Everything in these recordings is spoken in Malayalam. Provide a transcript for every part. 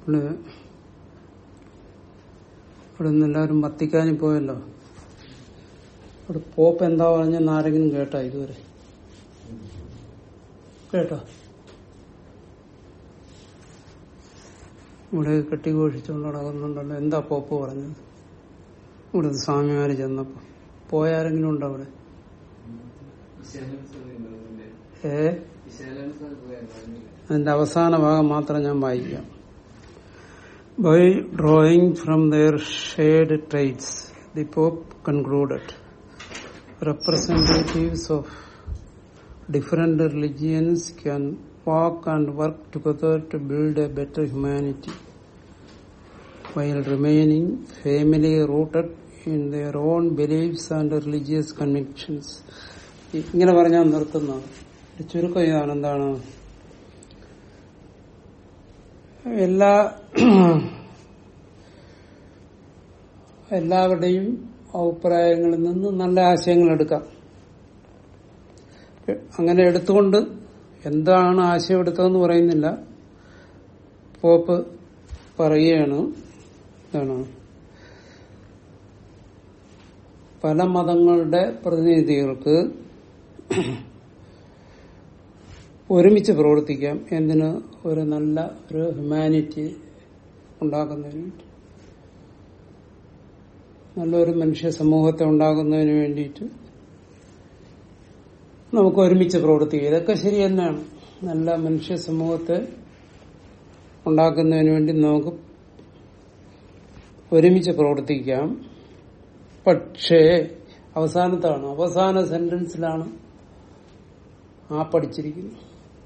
ഇവിടെ ഇവിടെ നിന്ന് എല്ലാവരും വത്തിക്കാനിൽ പോയല്ലോ ഇവിടെ പോപ്പ് എന്താ പറഞ്ഞെന്ന് ആരെങ്കിലും കേട്ടോ ഇതുവരെ കേട്ടോ ഇവിടെ കെട്ടിഘോഷിച്ചുകൊണ്ട് നടക്കുന്നുണ്ടല്ലോ എന്താ പോപ്പ് പറഞ്ഞത് ഇവിടെ സ്വാമിമാര് ചെന്നപ്പോ പോയാരെങ്കിലും ഉണ്ടോ അവിടെ ഏ അതിന്റെ അവസാന ഭാഗം മാത്രം ഞാൻ വായിക്കാം by drawing from their shared traits the pope concluded representatives of different religions can walk and work together to build a better humanity while remaining firmly rooted in their own beliefs and religious convictions. ഇങ്ങനെ പറഞ്ഞാൽ നിർത്തുന്നതാണ് ഒരു ചുരുക്കം ഇതാണ് എന്താണ് എല്ലാ എല്ലാവരുടെയും അഭിപ്രായങ്ങളിൽ നിന്ന് നല്ല ആശയങ്ങൾ എടുക്കാം അങ്ങനെ എടുത്തുകൊണ്ട് എന്താണ് ആശയം എടുത്തതെന്ന് പറയുന്നില്ല പോപ്പ് പറയുകയാണ് എന്താണ് പല മതങ്ങളുടെ പ്രതിനിധികൾക്ക് ഒരുമിച്ച് പ്രവർത്തിക്കാം എന്തിന് ഒരു നല്ല ഒരു ഹ്യൂമാനിറ്റി ഉണ്ടാക്കുന്നതിന് വേണ്ടി നല്ലൊരു മനുഷ്യ സമൂഹത്തെ ഉണ്ടാകുന്നതിന് വേണ്ടിയിട്ട് നമുക്ക് ഒരുമിച്ച് പ്രവർത്തിക്കാം ഇതൊക്കെ ശരി തന്നെയാണ് നല്ല മനുഷ്യ സമൂഹത്തെ ഉണ്ടാക്കുന്നതിന് വേണ്ടി നമുക്ക് ഒരുമിച്ച് പ്രവർത്തിക്കാം പക്ഷേ അവസാനത്താണ് അവസാന സെന്റൻസിലാണ് ആ പഠിച്ചിരിക്കുന്നത്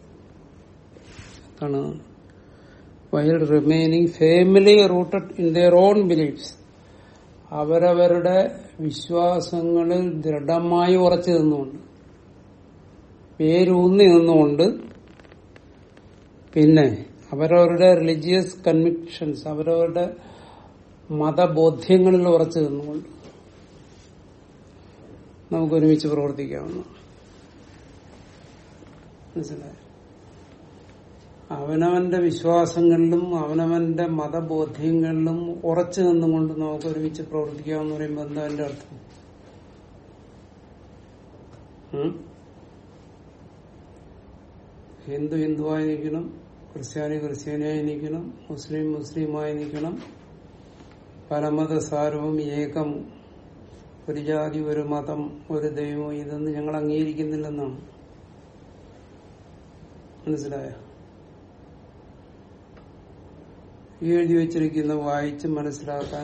ആണ് while remaining family rooted in their own beliefs അവരവരുടെ വിശ്വാസങ്ങളിൽ ദൃഢമായി ഉറച്ചു നിന്നുകൊണ്ട് പേരൂന്നി നിന്നുകൊണ്ട് പിന്നെ അവരവരുടെ റിലീജിയസ് കൺവിക്ഷൻസ് അവരവരുടെ മതബോധ്യങ്ങളിൽ ഉറച്ചു നിന്നുകൊണ്ട് നമുക്ക് ഒരുമിച്ച് പ്രവർത്തിക്കാവുന്ന മനസ്സിലായോ അവനവന്റെ വിശ്വാസങ്ങളിലും അവനവന്റെ മതബോധ്യങ്ങളിലും ഉറച്ചു നിന്നുകൊണ്ട് നമുക്ക് ഒരുമിച്ച് പ്രവർത്തിക്കാമെന്ന് പറയുമ്പോൾ എന്താ എന്റെ അർത്ഥം ഉം? ഹിന്ദു ഹിന്ദുവായി നിൽക്കണം ക്രിസ്ത്യാനി ക്രിസ്ത്യാനിയായി നിൽക്കണം മുസ്ലിം മുസ്ലിമായി നിൽക്കണം പരമത സാരവും ഏകം ഒരു ജാതി ഒരു മതം ഒരു ദൈവം ഇതൊന്നും ഞങ്ങൾ അംഗീകരിക്കുന്നില്ലെന്നാണ് മനസ്സിലായോ ഈ എഴുതി വെച്ചിരിക്കുന്ന വായിച്ച് മനസ്സിലാക്കാൻ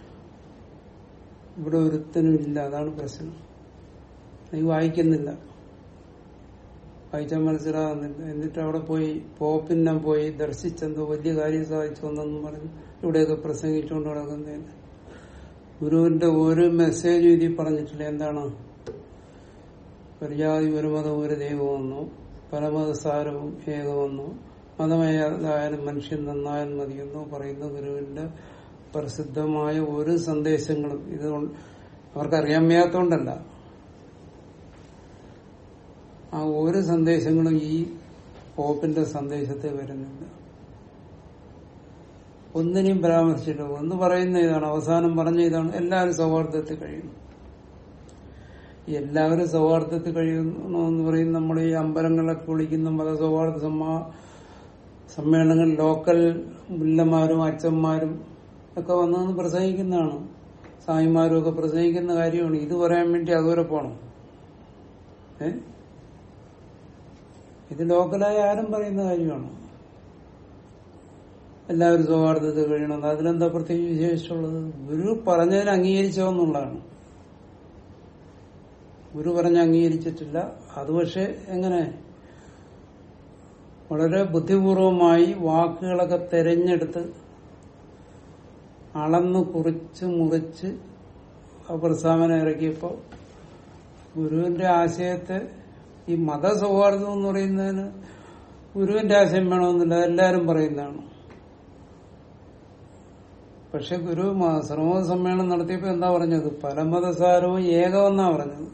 ഇവിടെ ഒരുത്തനും ഇല്ല അതാണ് പ്രശ്നം നീ വായിക്കുന്നില്ല വായിച്ചാൽ മനസ്സിലാകുന്നില്ല എന്നിട്ട് അവിടെ പോയി പോപ്പിന്നെ പോയി ദർശിച്ചെന്തോ വലിയ കാര്യം സാധിച്ചു വന്നെന്നും പറഞ്ഞ് ഇവിടെയൊക്കെ പ്രസംഗിച്ചുകൊണ്ട് നടക്കുന്നതിന് ഗുരുവിന്റെ ഒരു മെസ്സേജ് ഇതിൽ പറഞ്ഞിട്ടില്ല എന്താണ് ഒരു ജാതി ഒരു മതം ഒരു ദൈവമെന്നോ പരമതസാരവും ഏകമെന്നോ മതമേതായാലും മനുഷ്യൻ നന്നായാൽ മതിയെന്നോ പറയുന്ന ഗുരുവിന്റെ പ്രസിദ്ധമായ ഒരു സന്ദേശങ്ങളും ഇത് കൊണ്ട് അവർക്കറിയാൻ വയ്യാത്തോണ്ടല്ല ആ ഒരു സന്ദേശങ്ങളും ഈ പോപ്പിന്റെ സന്ദേശത്തെ വരുന്നില്ല ഒന്നിനെയും പരാമർശിച്ചില്ല ഒന്ന് പറയുന്ന ഇതാണ് അവസാനം പറഞ്ഞ ഇതാണ് എല്ലാവരും സൗഹാർദ്ദത്തിൽ കഴിയുന്നു എല്ലാവരും സൗഹാർദ്ദത്തിൽ കഴിയുന്നു എന്ന് പറയും നമ്മൾ ഈ അമ്പലങ്ങളൊക്കെ വിളിക്കുന്ന മതസൗഹാർദ്ദ സമ്മാ സമ്മേളനങ്ങൾ ലോക്കൽ മുല്ലമാരും അച്ഛന്മാരും ഒക്കെ വന്നു പ്രസംഗിക്കുന്നതാണ് സ്വാമിമാരും ഒക്കെ പ്രസംഗിക്കുന്ന കാര്യമാണ് ഇത് പറയാൻ വേണ്ടി അതുവരെ പോണം ഏ ഇത് ലോക്കലായ ആരും പറയുന്ന കാര്യമാണ് എല്ലാവരും സൗഹാർദ്ദത്തിൽ കഴിയണം അതിലെന്താ പ്രത്യേകിച്ച് വിശേഷമുള്ളത് ഗുരു പറഞ്ഞതിന് അംഗീകരിച്ചോ എന്നുള്ളതാണ് ഗുരു പറഞ്ഞ് അംഗീകരിച്ചിട്ടില്ല അത് പക്ഷെ എങ്ങനെ വളരെ ബുദ്ധിപൂർവമായി വാക്കുകളൊക്കെ തെരഞ്ഞെടുത്ത് അളന്ന് കുറിച്ച് മുറിച്ച് ആ പ്രസ്താവന ഇറക്കിയപ്പോ ഗുരുവിന്റെ ആശയത്തെ ഈ മതസൗഹാർദ്ദം എന്ന് പറയുന്നതിന് ഗുരുവിന്റെ ആശയം വേണമെന്നില്ല എല്ലാവരും പറയുന്നതാണ് പക്ഷെ ഗുരു മ- സർവമത സമ്മേളനം നടത്തിയപ്പോ എന്താ പറഞ്ഞത് പരമതസാരവും ഏകമെന്നാ പറഞ്ഞത്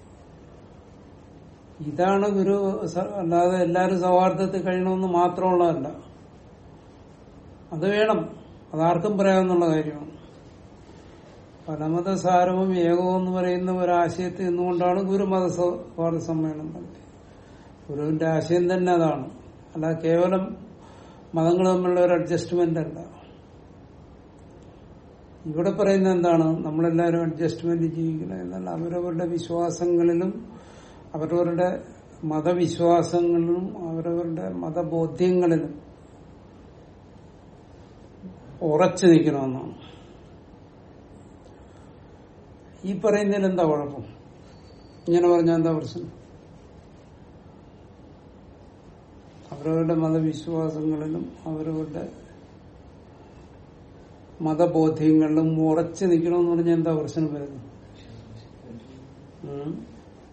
ഇതാണ് ഗുരു സ- അല്ലാതെ എല്ലാവരും സൗഹാർദ്ദത്തിൽ കഴിയണമെന്ന് മാത്രമുള്ളതല്ല അത് വേണം അതാർക്കും പറയാവുന്നുള്ള കാര്യമാണ് പരമതസാരവും ഏകവും എന്ന് പറയുന്ന ഒരാശയത്തിൽ നിന്നുകൊണ്ടാണ് ഗുരുമത സൗഹാർദ്ദ സമ്മേളനം നടത്തിയത് ഗുരുവിന്റെ ആശയം തന്നെ അതാണ് അല്ല കേവലം മതങ്ങൾ തമ്മിലുള്ള ഒരു അഡ്ജസ്റ്റ്മെന്റ് അല്ല ഇവിടെ പറയുന്നത് എന്താണ് നമ്മളെല്ലാവരും അഡ്ജസ്റ്റ്മെന്റ് ജീവിക്കണം എന്നല്ല അവരവരുടെ വിശ്വാസങ്ങളിലും അവരവരുടെ മതവിശ്വാസങ്ങളിലും അവരവരുടെ മതബോധ്യങ്ങളിലും ഉറച്ചു നിൽക്കണമെന്നാണ് ഈ പറയുന്നതിൽ എന്താ കുഴപ്പം ഇങ്ങനെ പറഞ്ഞാൽ എന്താ പ്രശ്നം അവരവരുടെ മതവിശ്വാസങ്ങളിലും അവരവരുടെ മതബോധ്യങ്ങളിലും ഉറച്ചു നിൽക്കണമെന്ന് പറഞ്ഞാൽ എന്താ പ്രശ്നം വരുന്നത് ഉം.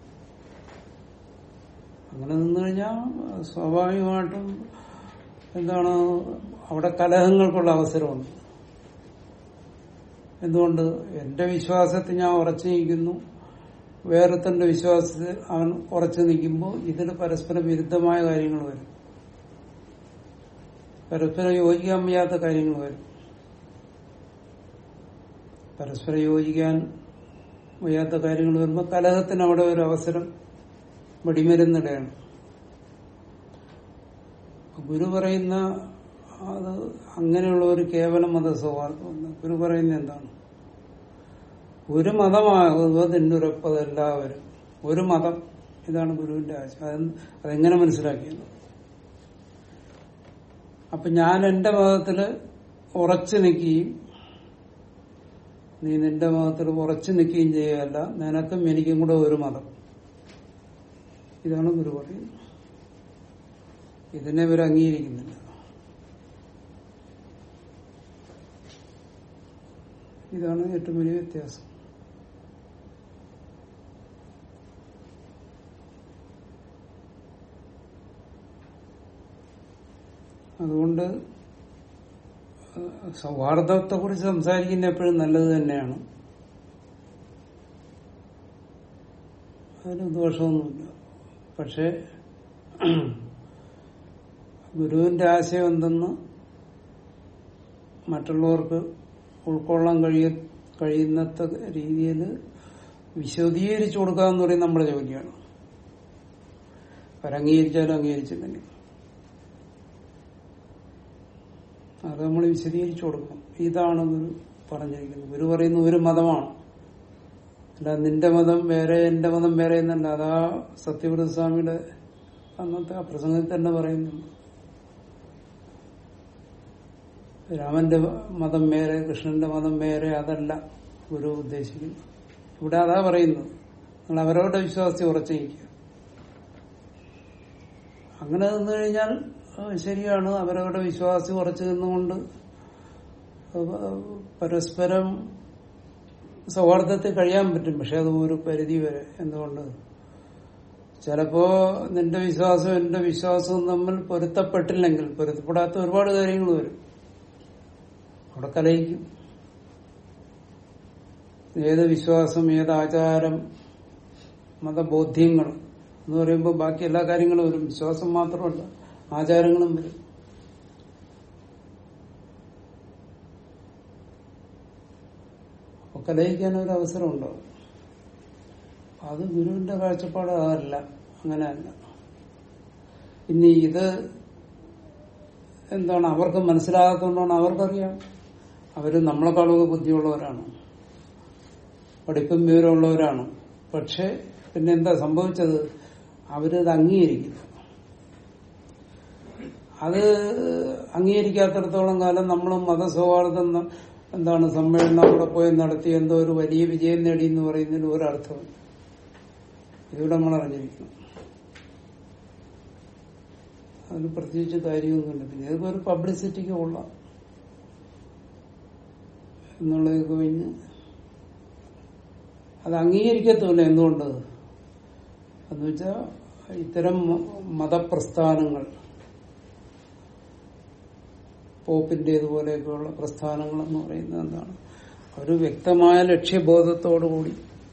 അങ്ങനെ നിന്ന് കഴിഞ്ഞാൽ സ്വാഭാവികമായിട്ടും എന്താണ് അവിടെ കലഹങ്ങൾക്കുള്ള അവസരമുണ്ട് എന്തുകൊണ്ട് എന്റെ വിശ്വാസത്തിൽ ഞാൻ ഉറച്ചു നിൽക്കുന്നു വേറൊരുത്തന്റെ വിശ്വാസത്തിൽ അവൻ ഉറച്ചു നിൽക്കുമ്പോൾ ഇതിൽ പരസ്പര വിരുദ്ധമായ കാര്യങ്ങൾ വരും പരസ്പരം യോജിക്കാൻ വയ്യാത്ത കാര്യങ്ങൾ വരും പരസ്പരം യോജിക്കാൻ വയ്യാത്ത കാര്യങ്ങൾ വരുമ്പോൾ കലഹത്തിന് അവിടെ ഒരു അവസരം വെടിമരുന്നിടയാണ് ഗുരു പറയുന്ന അത് അങ്ങനെയുള്ള ഒരു കേവല മത സൗഹാർദ്ദം ഗുരു പറയുന്നത് എന്താണ് ഒരു മതമാകുന്നതിനൊരപ്പതെല്ലാവരും ഒരു മതം ഇതാണ് ഗുരുവിന്റെ ആശയം അത് അതെങ്ങനെ മനസ്സിലാക്കിയത് അപ്പൊ ഞാൻ എന്റെ മതത്തില് ഉറച്ചു നിൽക്കുകയും നീ നിന്റെ മതത്തിൽ ഉറച്ചു നിൽക്കുകയും ചെയ്യുകയല്ല നിനക്കും എനിക്കും കൂടെ ഒരു മതം ഇതാണ് ഗുരു പറയുന്നത് ഇതിനെ ഇവർ അംഗീകരിക്കുന്നില്ല ഇതാണ് ഏറ്റവും വലിയ വ്യത്യാസം അതുകൊണ്ട് സൗഹാർദ്ദത്തെ കുറിച്ച് സംസാരിക്കുന്ന എപ്പോഴും നല്ലത് തന്നെയാണ് അതിന് ദോഷമൊന്നുമില്ല പക്ഷെ ഗുരുവിന്റെ ആശയം എന്തെന്ന് മറ്റുള്ളവർക്ക് ഉൾക്കൊള്ളാൻ കഴിയ കഴിയുന്നത്ത രീതിയിൽ വിശദീകരിച്ചു കൊടുക്കുക എന്ന് പറയുന്നത് നമ്മുടെ ജോലിയാണ് അവരംഗീകരിച്ചാലും അംഗീകരിച്ചില്ലെങ്കിൽ അത് നമ്മൾ വിശദീകരിച്ചു കൊടുക്കണം ഇതാണ് ഗുരു പറഞ്ഞിരിക്കുന്നത് ഗുരു പറയുന്ന ഒരു മതമാണ് അല്ല നിന്റെ മതം വേറെ എന്റെ മതം വേറെ എന്നല്ല അതാ സത്യവ്രത സ്വാമിയുടെ അന്നത്തെ ആ പ്രസംഗത്തിൽ തന്നെ പറയുന്നുണ്ട് രാമന്റെ മതം വേറെ കൃഷ്ണന്റെ മതം വേറെ അതല്ല ഗുരു ഉദ്ദേശിക്കുന്നു ഇവിടെ അതാ പറയുന്നത് നിങ്ങൾ അവരവരുടെ വിശ്വാസത്തെ ഉറച്ചിരിക്കുക അങ്ങനെ നിന്ന് കഴിഞ്ഞാൽ അത് ശരിയാണ് അവരവരുടെ വിശ്വാസി ഉറച്ചു നിന്നുകൊണ്ട് പരസ്പരം സൗഹാർദ്ദത്തിൽ കഴിയാൻ പറ്റും പക്ഷെ അത് ഒരു പരിധി വരെ എന്തുകൊണ്ട് ചിലപ്പോ നിന്റെ വിശ്വാസവും എന്റെ വിശ്വാസവും തമ്മിൽ പൊരുത്തപ്പെട്ടില്ലെങ്കിൽ പൊരുത്തപ്പെടാത്ത ഒരുപാട് കാര്യങ്ങൾ വരും അവിടെ കലയിക്കും ഏത് വിശ്വാസം ഏത് ആചാരം മതബോധ്യങ്ങൾ എന്ന് പറയുമ്പോൾ ബാക്കി എല്ലാ കാര്യങ്ങളും വരും വിശ്വാസം മാത്രമല്ല ആചാരങ്ങളും വരും അപ്പൊ കലയിക്കാൻ ഒരു അവസരം ഉണ്ടാവും അത് ഗുരുവിന്റെ കാഴ്ചപ്പാട് അതല്ല അങ്ങനെയല്ല ഇനി ഇത് എന്താണ് അവർക്ക് മനസ്സിലാകാത്തതുകൊണ്ടാണ് അവർക്കറിയാം അവര് നമ്മളെക്കാളൊക്കെ ബുദ്ധിയുള്ളവരാണ് പഠിപ്പും വിവരമുള്ളവരാണ് പക്ഷെ പിന്നെ എന്താ സംഭവിച്ചത് അവരത് അംഗീകരിക്കുന്നു അത് അംഗീകരിക്കാത്തിടത്തോളം കാലം നമ്മൾ മതസൗഹാർദ്ദം എന്താണ് സമ്മേളനം അവിടെ പോയി നടത്തി എന്തോ ഒരു വലിയ വിജയം നേടി എന്ന് പറയുന്നതിന് ഒരർത്ഥമില്ല ഇതിവിടെ നമ്മൾ അറിഞ്ഞിരിക്കണം അതിന് പ്രത്യേകിച്ച് കാര്യമൊന്നുമില്ല പിന്നെ ഇതിപ്പോ ഒരു പബ്ലിസിറ്റിക്ക് കൊള്ളാം എന്നുള്ളത് കഴിഞ്ഞ് അത് അംഗീകരിക്കത്തുമില്ല എന്തുകൊണ്ട് എന്ന് വെച്ചാൽ ഇത്തരം മതപ്രസ്ഥാനങ്ങൾ പോപ്പിന്റേതുപോലെയൊക്കെയുള്ള പ്രസ്ഥാനങ്ങൾ എന്ന് പറയുന്നത് എന്താണ് ഒരു വ്യക്തമായ ലക്ഷ്യബോധത്തോടുകൂടി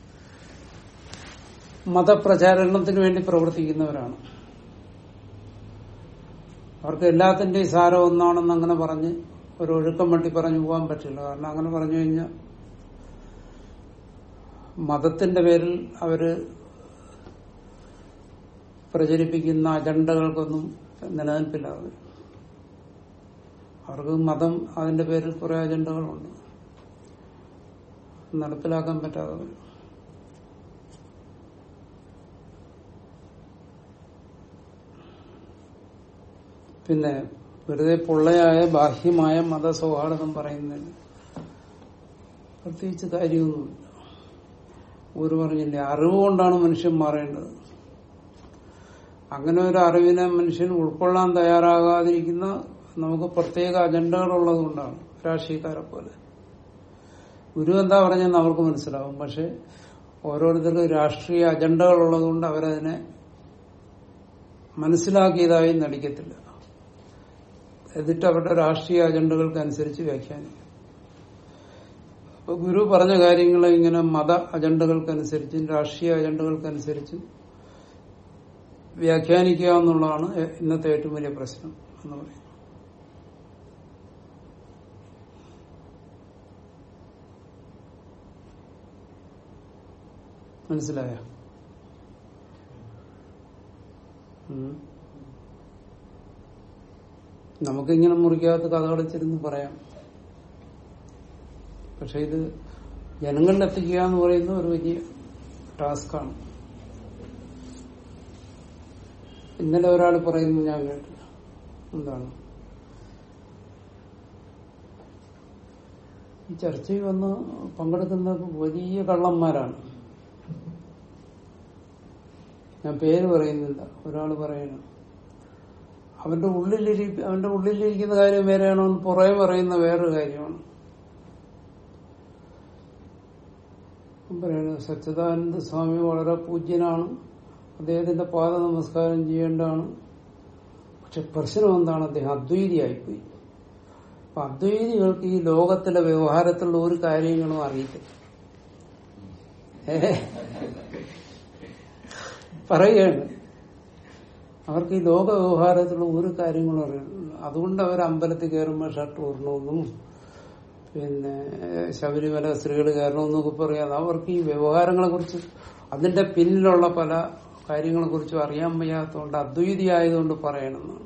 മതപ്രചാരണത്തിന് വേണ്ടി പ്രവർത്തിക്കുന്നവരാണ് അവർക്ക് എല്ലാത്തിന്റെയും സാരം ഒന്നാണെന്ന് അങ്ങനെ പറഞ്ഞ് ഒരു ഒഴുക്കം വണ്ടി പറഞ്ഞു പോകാൻ പറ്റില്ല കാരണം അങ്ങനെ പറഞ്ഞു കഴിഞ്ഞാൽ മതത്തിന്റെ പേരിൽ അവര് പ്രചരിപ്പിക്കുന്ന അജണ്ടകൾക്കൊന്നും നിലനിൽപ്പില്ലാതെ അവർക്ക് മതം അതിന്റെ പേരിൽ കുറെ അജണ്ടകളുണ്ട് നടപ്പിലാക്കാൻ പറ്റാതെ വരും പിന്നെ വെറുതെ പൊള്ളയായ ബാഹ്യമായ മതസൗഹാർദ്ദം പറയുന്നതിന് പ്രത്യേകിച്ച് കാര്യമൊന്നുമില്ല ഒരു പറഞ്ഞില്ലേ അറിവ് കൊണ്ടാണ് മനുഷ്യൻ മാറേണ്ടത് അങ്ങനെ ഒരു അറിവിനെ മനുഷ്യൻ ഉൾക്കൊള്ളാൻ തയ്യാറാകാതിരിക്കുന്ന നമുക്ക് പ്രത്യേക അജണ്ടകളുള്ളത് കൊണ്ടാണ് രാഷ്ട്രീയക്കാരെ പോലെ ഗുരു എന്താ പറഞ്ഞെന്ന് അവർക്ക് മനസ്സിലാവും പക്ഷെ ഓരോരുത്തർക്കും രാഷ്ട്രീയ അജണ്ടകൾ ഉള്ളതുകൊണ്ട് അവരതിനെ മനസ്സിലാക്കിയതായി നടിക്കത്തില്ല എന്നിട്ട് അവരുടെ രാഷ്ട്രീയ അജണ്ടകൾക്ക് അനുസരിച്ച് വ്യാഖ്യാനിക്കും അപ്പൊ ഗുരു പറഞ്ഞ കാര്യങ്ങളെ ഇങ്ങനെ മത അജണ്ടകൾക്കനുസരിച്ചും രാഷ്ട്രീയ അജണ്ടകൾക്കനുസരിച്ചും വ്യാഖ്യാനിക്കുക എന്നുള്ളതാണ് ഇന്നത്തെ ഏറ്റവും വലിയ പ്രശ്നം എന്ന് പറയുന്നത് മനസ്സിലായ നമുക്കിങ്ങനെ മുറിക്കാത്ത കഥകളിച്ചിരുന്ന് പറയാം പക്ഷെ ഇത് ജനങ്ങളിൽ എത്തിക്കുക എന്ന് പറയുന്നത് ഒരു വലിയ ടാസ്ക്കാണ് ഇന്നലെ ഒരാൾ പറയുന്നു ഞാൻ കേട്ടു എന്താണ് ഈ ചർച്ചയിൽ വന്ന് പങ്കെടുക്കുന്ന വലിയ കള്ളന്മാരാണ് ഞാൻ പേര് പറയുന്നില്ല ഒരാൾ പറയണം അവന്റെ ഉള്ളിലിരി അവന്റെ ഉള്ളിലിരിക്കുന്ന കാര്യം വേറെയാണോ എന്ന് പുറമെ പറയുന്ന വേറൊരു കാര്യമാണ് പറയുന്നത് സച്ചിദാനന്ദ സ്വാമി വളരെ പൂജ്യനാണ് അദ്ദേഹത്തിന്റെ പാദ നമസ്കാരം ചെയ്യേണ്ടതാണ് പക്ഷെ പ്രശ്നം എന്താണ് അദ്ദേഹം അദ്വൈതിയായിപ്പോയി അപ്പൊ അദ്വൈതികൾക്ക് ഈ ലോകത്തിലെ വ്യവഹാരത്തിലുള്ള ഒരു കാര്യങ്ങളും അറിയത്തില്ല പറയുകയാണ് അവർക്ക് ഈ ലോക വ്യവഹാരത്തിലുള്ള ഒരു കാര്യങ്ങളും അറിയില്ല അതുകൊണ്ട് അവർ അമ്പലത്തിൽ കയറുമ്പോൾ ഷർട്ട് ഊരണമെന്നും പിന്നെ ശബരിമല സ്ത്രീകൾ കയറണമെന്നൊക്കെ പറയാതെ അവർക്ക് ഈ വ്യവഹാരങ്ങളെ കുറിച്ച് അതിന്റെ പിന്നിലുള്ള പല കാര്യങ്ങളെ കുറിച്ചും അറിയാൻ വയ്യാത്തതുകൊണ്ട് അദ്വൈതി ആയതുകൊണ്ട് പറയണമെന്നാണ്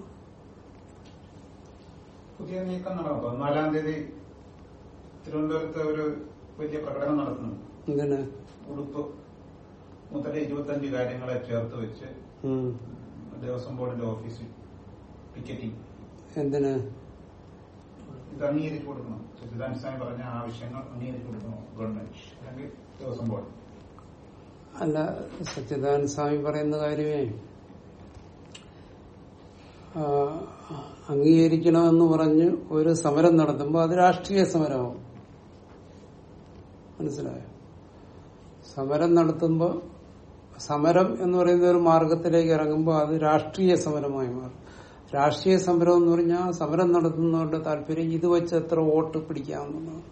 പുതിയ നീക്കം നടക്കും പതിനാലാം തീയതി തിരുവനന്തപുരത്ത് ഒരു വലിയ പ്രകടനം നടത്തുന്നു ഇങ്ങനെ ഉടുപ്പ് മുതൽ ഇരുപത്തഞ്ച് കാര്യങ്ങളെ ചേർത്ത് വെച്ച് ഉം. ദേവസ്വം ബോർഡിന്റെ ഓഫീസിൽ പിക്കറ്റിംഗ് എന്തിന് ഇത് അംഗീകരിച്ചു കൊടുക്കണം സച്ചിദാനന്ദ സ്വാമി പറഞ്ഞ ആവശ്യങ്ങൾ അംഗീകരിച്ചു കൊടുക്കണം ഗവൺമെന്റ് അല്ലെങ്കിൽ ദേവസ്വം ബോർഡ് അല്ല സച്ചിദാനന്ദ സ്വാമി പറയുന്ന കാര്യമേ ആ, അംഗീകരിക്കണമെന്ന് പറഞ്ഞ് ഒരു സമരം നടത്തുമ്പോൾ അത് രാഷ്ട്രീയ സമരമാവും മനസ്സിലായോ സമരം നടത്തുമ്പോൾ സമരം എന്ന് പറയുന്ന ഒരു മാർഗത്തിലേക്ക് ഇറങ്ങുമ്പോൾ അത് രാഷ്ട്രീയ സമരമായി മാറും രാഷ്ട്രീയ സമരം എന്ന് പറഞ്ഞാൽ സമരം നടത്തുന്നവരുടെ താല്പര്യം ഇത് വെച്ച് എത്ര വോട്ട് പിടിക്കാമെന്നുള്ളതാണ്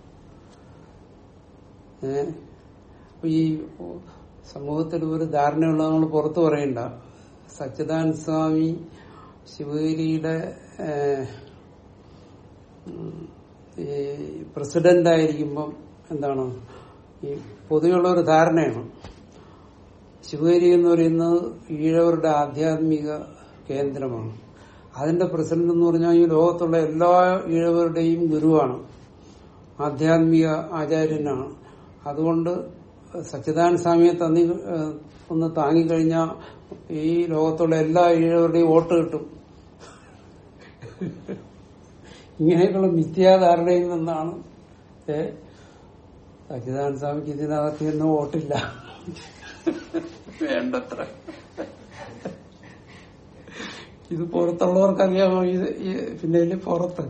ഏ അപ്പൊ ഈ സമൂഹത്തിൽ ഒരു ധാരണയുള്ള നമ്മൾ പുറത്തു പറയണ്ട സച്ചിദാനന്ദ സ്വാമി ശിവഗിരിയുടെ ഏഹ്, ഉം, ഈ പ്രസിഡന്റ് ആയിരിക്കുമ്പം എന്താണ് ഈ പൊതുവെയുള്ള ഒരു ധാരണയാണ് ശിവഗിരി എന്ന് പറയുന്നത് ഈഴവരുടെ ആധ്യാത്മിക കേന്ദ്രമാണ് അതിന്റെ പ്രസിഡന്റ് എന്ന് പറഞ്ഞാൽ ഈ ലോകത്തുള്ള എല്ലാ ഈഴവരുടെയും ഗുരുവാണ് ആധ്യാത്മിക ആചാര്യനാണ് അതുകൊണ്ട് സച്ചിദാനന്ദ സ്വാമിയെ തന്നി ഏഹ്, ഒന്ന് താങ്ങിക്കഴിഞ്ഞാൽ ഈ ലോകത്തുള്ള എല്ലാ ഈഴവരുടെയും വോട്ട് കിട്ടും ഇങ്ങനെയൊക്കെയുള്ള മിഥ്യാധാരണയിൽ നിന്നാണ് ഏ സച്ചിദാനന്ദ സ്വാമിക്ക് ഇതിനകത്ത് ഒന്നും വോട്ടില്ല വേണ്ടത്ര ഇത് പുറത്തുള്ളവർക്കറിയാമോ ഇത് ഈ പിന്നെ ഇതില് പുറത്ത്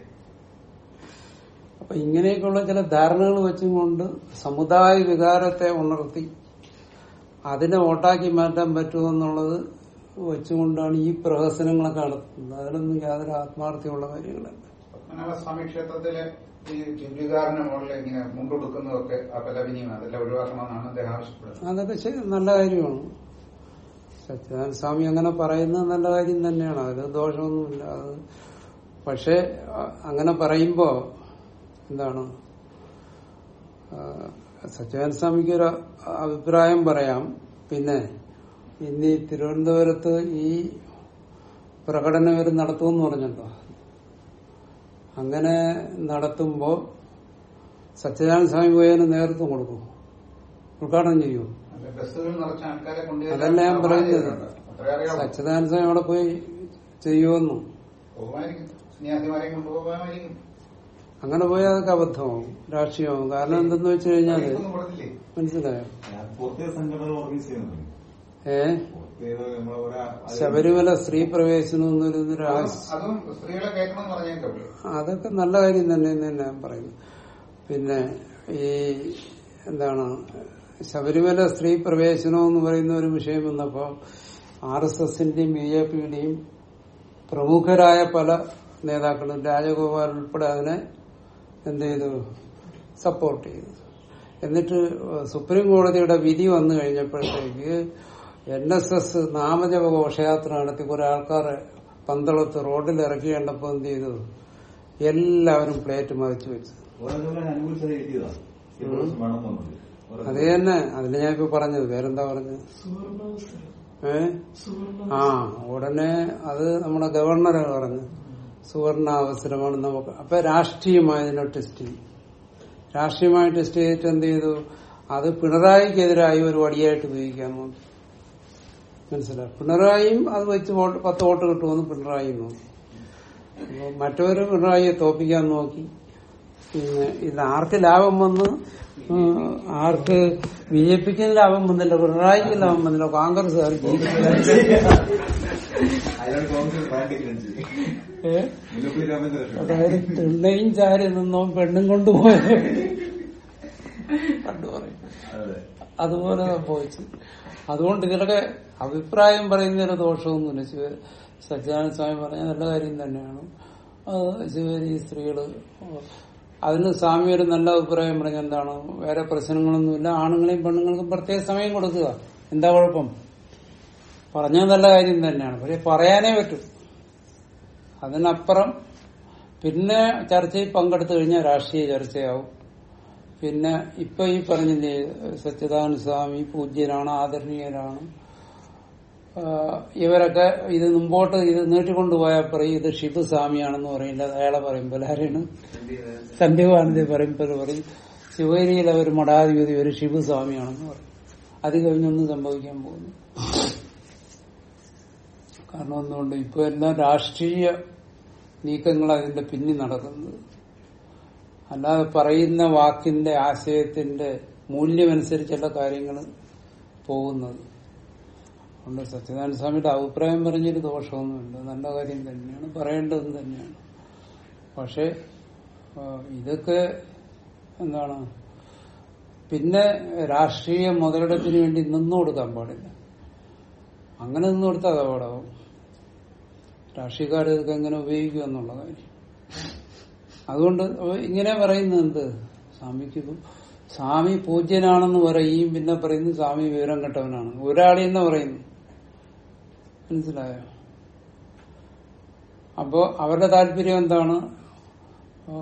അപ്പൊ ഇങ്ങനെയൊക്കെയുള്ള ചില ധാരണകൾ വെച്ചും കൊണ്ട് സമുദായ വികാരത്തെ ഉണർത്തി അതിനെ വോട്ടാക്കി മാറ്റാൻ പറ്റുമെന്നുള്ളത് വെച്ചുകൊണ്ടാണ് ഈ പ്രഹസനങ്ങളൊക്കെ നടത്തുന്നത് അതിലൊന്നും യാതൊരു ആത്മാർത്ഥ്യമുള്ള കാര്യങ്ങളല്ല പത്മനാഭസ്വാമി ക്ഷേത്രത്തിലെ ഈ ചിന്തികാരന്റെ മുകളിൽ ഇങ്ങനെ മുണ്ടുകൊടുക്കുന്നതൊക്കെ അപലപനീയമാണ് അതെല്ലാം ഒഴിവാക്കണമെന്നാണ് അദ്ദേഹം ആവശ്യപ്പെടുന്നത് അതൊക്കെ ശരി നല്ല കാര്യമാണ് സച്ചിദാനന്ദ സ്വാമി അങ്ങനെ പറയുന്നത് നല്ല കാര്യം തന്നെയാണ് അതിൽ ദോഷമൊന്നുമില്ല അത് പക്ഷെ അ- അങ്ങനെ പറയുമ്പോ എന്താണ് ആ, സച്ചിദാനന്ദ സ്വാമിക്ക് ഒരു അഭിപ്രായം പറയാം പിന്നെ ഇനി തിരുവനന്തപുരത്ത് ഈ പ്രകടനം ഇവർ നടത്തുമെന്ന് പറഞ്ഞല്ലോ അങ്ങനെ നടത്തുമ്പോ സച്ചിദാനന്ദ സ്വാമി പോയതിന് നേതൃത്വം കൊടുക്കും ഉദ്ഘാടനം ചെയ്യൂ അല്ല, ബസ്സുകൾ നിറച്ച ആൾക്കാരെ അതല്ല ഞാൻ പറയുന്നത്. അത്രേ അറിയാമോ സച്ചിദാനന്ദ സ്വാമി അവിടെ പോയി ചെയ്യുമെന്നു പോകുമായിരിക്കും സന്യാസിമാരെയും കൊണ്ടുപോകാമായിരിക്കും അങ്ങനെ പോയാൽ അതൊക്കെ അബദ്ധമാവും രാഷ്ട്രീയമാവും കാരണം എന്തെന്ന് വെച്ച് കഴിഞ്ഞാല് ഒന്നും കൊടുത്തില്ലേ മനസ്സിലായോ പുറത്തെ സംഘടനകൾ ഓർഗനൈസ് ചെയ്യുന്നുണ്ട് ഏ പുറത്തേത് നമ്മളെ ഒരാ അത് ശബരിമല സ്ത്രീ പ്രവേശനം എന്നൊരു ഒരു അതും ആശ- അതും സ്ത്രീകളെ കയറ്റണം എന്ന് പറഞ്ഞേക്കേ അതൊക്കെ നല്ല കാര്യം തന്നെ എന്ന് തന്നെ ഞാൻ പറയുന്നു പിന്നെ ഈ എന്താണ് ശബരിമല സ്ത്രീ പ്രവേശനം എന്ന് പറയുന്ന ഒരു വിഷയം വന്നപ്പോ ആർ എസ് എസിന്റെയും ബി ജെ പിയുടെയും പ്രമുഖരായ പല നേതാക്കളും രാജഗോപാൽ ഉൾപ്പെടെ അതിനെ എന്ത് ചെയ്തു സപ്പോർട്ട് ചെയ്തു എന്നിട്ട് സുപ്രീം കോടതിയുടെ വിധി വന്നു കഴിഞ്ഞപ്പോഴത്തേക്ക് എൻ എസ് എസ് നാമജപ ഘോഷയാത്ര നടത്തി കുറെ ആൾക്കാരെ പന്തളത്ത് റോഡിൽ ഇറക്കി കണ്ടപ്പോ എന്ത് ചെയ്തു എല്ലാവരും പ്ലേറ്റ് മറിച്ചു വെച്ചു ഓരോരുത്തരും അനുകൂലിച്ചത് എഴുതിയതാ ഈ ദിവസം വേണം എന്നുള്ളത് ഓരോ- അത് തന്നെ അതിന് ഞാൻ ഇപ്പൊ പറഞ്ഞത് വേറെന്താ പറഞ്ഞത് ഏ ആ ഉടനെ അത് നമ്മുടെ ഗവർണർ പറഞ്ഞു സുവർണാവസരമാണ് നമുക്ക് അപ്പൊ രാഷ്ട്രീയമായി ഇതിനെ ടെസ്റ്റ് ചെയ്യും രാഷ്ട്രീയമായി ടെസ്റ്റ് ചെയ്തിട്ട് എന്ത് ചെയ്തു അത് പിണറായിക്കെതിരായി ഒരു വടിയായിട്ട് ഉപയോഗിക്കാൻ നോക്കി മനസ്സിലായി പിണറായിയും അത് വെച്ച് വോട്ട് പത്ത് വോട്ട് കിട്ടുമെന്ന് പിണറായി നോക്കി അപ്പൊ മറ്റവര് പിണറായിയെ തോപ്പിക്കാൻ നോക്കി പിന്നെ ഇത് ആർക്ക് ലാഭം വന്ന് ഉം, ആർക്ക് ബി ജെ പിക്ക് ലാഭം വന്നില്ല പിണറായിക്ക് ലാഭം വന്നില്ല കോൺഗ്രസ് അയാൾ കോൺഗ്രസ് ബ്രാൻഡ് ഡിഗ്രി മുല്ലപ്പള്ളി രാമചന്ദ്രൻ അതായത് തിണ്ണയും ചാരി നിന്നോ പെണ്ണും കൊണ്ടുപോയ പണ്ട് പറയും അതെ അതുപോലെ സംഭവിച്ചു അതുകൊണ്ട് ഇതിലൊക്കെ അഭിപ്രായം പറയുന്നതിന് ദോഷമൊന്നുമില്ല ശിവ സച്ചിദാനന്ദ സ്വാമി പറഞ്ഞ നല്ല കാര്യം തന്നെയാണ് അത് ശിവരി സ്ത്രീകള് അതിന് സ്വാമി ഒരു നല്ല അഭിപ്രായം പറഞ്ഞ എന്താണ് വേറെ പ്രശ്നങ്ങളൊന്നുമില്ല ആണുങ്ങളെയും പെണ്ണുങ്ങൾക്കും പ്രത്യേക സമയം കൊടുക്കുക എന്താ കുഴപ്പം പറഞ്ഞത് നല്ല കാര്യം തന്നെയാണ് പക്ഷെ പറയാനേ പറ്റൂ അതിനപ്പുറം പിന്നെ ചർച്ചയിൽ പങ്കെടുത്തു കഴിഞ്ഞാൽ രാഷ്ട്രീയ ചർച്ചയാവും പിന്നെ ഇപ്പൊ ഈ പറഞ്ഞില്ലേ സച്ചിദാനന്ദ സ്വാമി പൂജ്യനാണ് ആദരണീയനാണ് ആ, ഇവരൊക്കെ ഇത് മുമ്പോട്ട് ഇത് നീട്ടിക്കൊണ്ടുപോയാൽ പറയും ഇത് ഷിബു സ്വാമിയാണെന്ന് പറയില്ല അയാളെ പറയുമ്പോൾ ആരാണ് സന്ധ്യവാനന്ദി പറയുമ്പോൾ പറയും ശിവഗിരിയിൽ അവർ മഠാധിപതി ഒരു ഷിബു സ്വാമിയാണെന്ന് പറയും അത് കഴിഞ്ഞൊന്നും സംഭവിക്കാൻ പോകുന്നു കാരണം എന്തുകൊണ്ട് ഇപ്പൊ എല്ലാം രാഷ്ട്രീയ നീക്കങ്ങൾ അതിന്റെ പിന്നിൽ നടക്കുന്നത് അല്ലാതെ പറയുന്ന വാക്കിന്റെ ആശയത്തിന്റെ മൂല്യമനുസരിച്ചുള്ള കാര്യങ്ങൾ പോകുന്നത് അതുകൊണ്ട് സത്യനാരായണ സ്വാമിയുടെ അഭിപ്രായം പറഞ്ഞൊരു ദോഷമൊന്നുമില്ല നല്ല കാര്യം തന്നെയാണ് പറയേണ്ടത് തന്നെയാണ് പക്ഷെ ആ, ഇതൊക്കെ എന്താണ് പിന്നെ രാഷ്ട്രീയ മുതലെടുപ്പിന് വേണ്ടി നിന്നു കൊടുക്കാൻ പാടില്ല അങ്ങനെ നിന്നു കൊടുത്താൽ അത് അപകടമാവും രാഷ്ട്രീയക്കാർ ഇതൊക്കെ എങ്ങനെ ഉപയോഗിക്കുക എന്നുള്ള കാര്യം അതുകൊണ്ട് ഇങ്ങനെ പറയുന്നത് എന്ത് സ്വാമിക്ക് ഇപ്പം സ്വാമി പൂജ്യനാണെന്ന് പറയും പിന്നെ പറയുന്നു സ്വാമി വിവരം കെട്ടവനാണ് ഒരാളി എന്ന് പറയുന്നു മനസ്സിലായോ അപ്പോ അവരുടെ താല്പര്യം എന്താണ് ആ,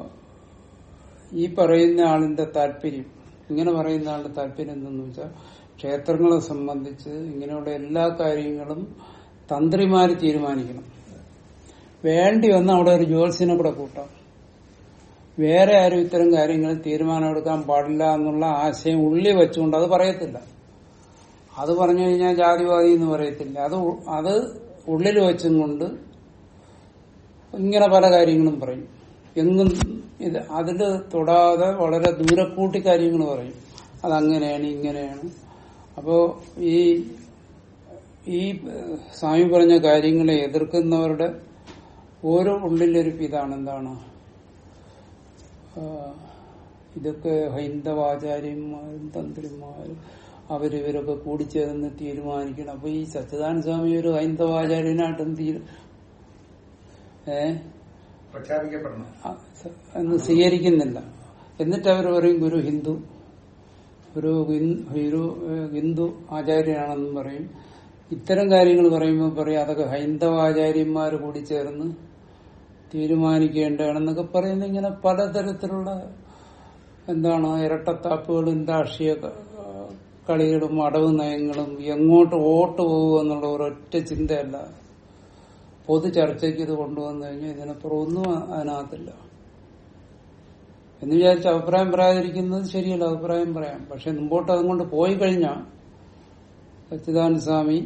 ഈ പറയുന്ന ആളിന്റെ താല്പര്യം ഇങ്ങനെ പറയുന്ന ആളുടെ താല്പര്യം എന്തെന്ന് വെച്ചാൽ ക്ഷേത്രങ്ങളെ സംബന്ധിച്ച് ഇങ്ങനെയുള്ള എല്ലാ കാര്യങ്ങളും തന്ത്രിമാര് തീരുമാനിക്കണം വേണ്ടി വന്ന അവിടെ ഒരു ജോത്സ്യനെ കൂടെ കൂട്ടാം വേറെ ആരും ഇത്തരം കാര്യങ്ങൾ തീരുമാനമെടുക്കാൻ പാടില്ല എന്നുള്ള ആശയം ഉള്ളി വെച്ചുകൊണ്ട് അത് പറയത്തില്ല അത് പറഞ്ഞു കഴിഞ്ഞാൽ ജാതിവാദി എന്ന് പറയത്തില്ല അത് ഉ- അത് ഉള്ളിൽ വെച്ചും കൊണ്ട് ഇങ്ങനെ പല കാര്യങ്ങളും പറയും എങ്ങും ഇത് അതില് തൊടാതെ വളരെ ദൂരക്കൂട്ടി കാര്യങ്ങൾ പറയും അതങ്ങനെയാണ് ഇങ്ങനെയാണ് അപ്പോ ഈ ഈ ഏഹ്, സ്വാമി പറഞ്ഞ കാര്യങ്ങളെ എതിർക്കുന്നവരുടെ ഓരോ ഉള്ളിലൊരു ഇതാണ് എന്താണ് ആ, ഇതൊക്കെ ഹൈന്ദവാചാര്യന്മാരും തന്ത്രിമാരും അവരിവരൊക്കെ കൂടിച്ചേർന്ന് തീരുമാനിക്കണം അപ്പൊ ഈ സച്ചിദാനന്ദ സ്വാമി ഒരു ഹൈന്ദവാചാര്യനായിട്ടും തീരു ഏ പ്രഖ്യാപിക്കപ്പെടണം ആ, സ- എന്ന് സ്വീകരിക്കുന്നില്ല എന്നിട്ട് അവർ പറയും ഗുരു ഹിന്ദു ഒരു ഹിൻ- ഒരു ഏഹ്, ഹിന്ദു ആചാര്യനാണെന്നും പറയും ഇത്തരം കാര്യങ്ങൾ പറയുമ്പോൾ പറയും അതൊക്കെ ഹൈന്ദവ ആചാര്യന്മാർ കൂടി ചേർന്ന് തീരുമാനിക്കേണ്ടതാണെന്നൊക്കെ പറയുന്ന ഇങ്ങനെ പലതരത്തിലുള്ള എന്താണ് ഇരട്ടത്താപ്പുകളും രാഷ്ട്രീയ ക- കളികളും അടവ് നയങ്ങളും എങ്ങോട്ട് വോട്ട് പോകുക എന്നുള്ള ഒരൊറ്റ ചിന്തയല്ല പൊതു ചർച്ചയ്ക്ക് ഇത് കൊണ്ടുവന്നു കഴിഞ്ഞാൽ ഇതിനപ്പുറം ഒന്നും അതിനകത്തില്ല എന്ന് വിചാരിച്ച് അഭിപ്രായം പറയാതിരിക്കുന്നത് ശരിയല്ല അഭിപ്രായം പറയാം പക്ഷെ മുമ്പോട്ട് അതുകൊണ്ട് പോയി കഴിഞ്ഞാൽ സച്ചിദാനന്ദ സ്വാമി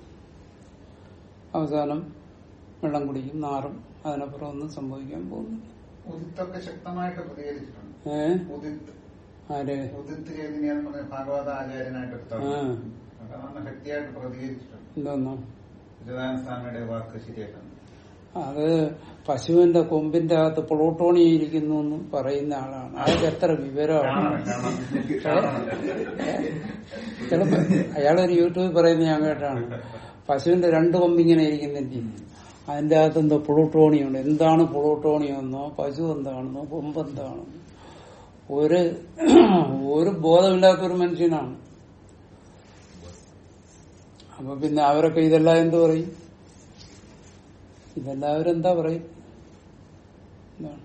അവസാനം വെള്ളം കുടിക്കും നാറും അതിനപ്പുറം ഒന്നും സംഭവിക്കാൻ പോകുന്നില്ല ഉദിത്തൊക്കെ ശക്തമായിട്ട് പ്രതികരിച്ചിട്ടുണ്ട് ഏ ഉദിത്ത് ആര് ഉദിത്ത് ചെയ്തിനെന്ന് പറഞ്ഞ ഭാഗവത ആചാര്യനായിട്ട് ആ അതാണ് ശക്തിയായിട്ട് പ്രതികരിച്ചിട്ടുണ്ട് എന്തോന്നോ സച്ചിദാനന്ദ സ്വാമിയുടെ വാക്ക് ശരിയായിട്ടുണ്ട് അത് പശുവിന്റെ കൊമ്പിന്റെ അകത്ത് പ്ലൂട്ടോണി ഇരിക്കുന്നു എന്ന് പറയുന്ന ആളാണ് അയാൾക്ക് എത്ര വിവരമാണ് കാണണം, കാണണം. ചിലപ്പോ അയാളൊരു യൂട്യൂബിൽ പറയുന്ന ഞാൻ കേട്ടാണ് പശുവിന്റെ രണ്ട് കൊമ്പ് ഇങ്ങനെ ഇരിക്കുന്നില്ല അതിന്റെ അകത്ത് എന്തോ പ്ലൂട്ടോണിയുണ്ട് എന്താണ് പ്ലൂട്ടോണിയെന്നോ പശു എന്താണെന്നോ കൊമ്പ് എന്താണെന്നോ ഒരു ഒരു ബോധമില്ലാത്ത ഒരു മനുഷ്യനാണ് അപ്പൊ പിന്നെ അവരൊക്കെ ഇതെല്ലാം എന്ത് പറയും ഇതെല്ലാവരും എന്താ പറയും എന്താണ്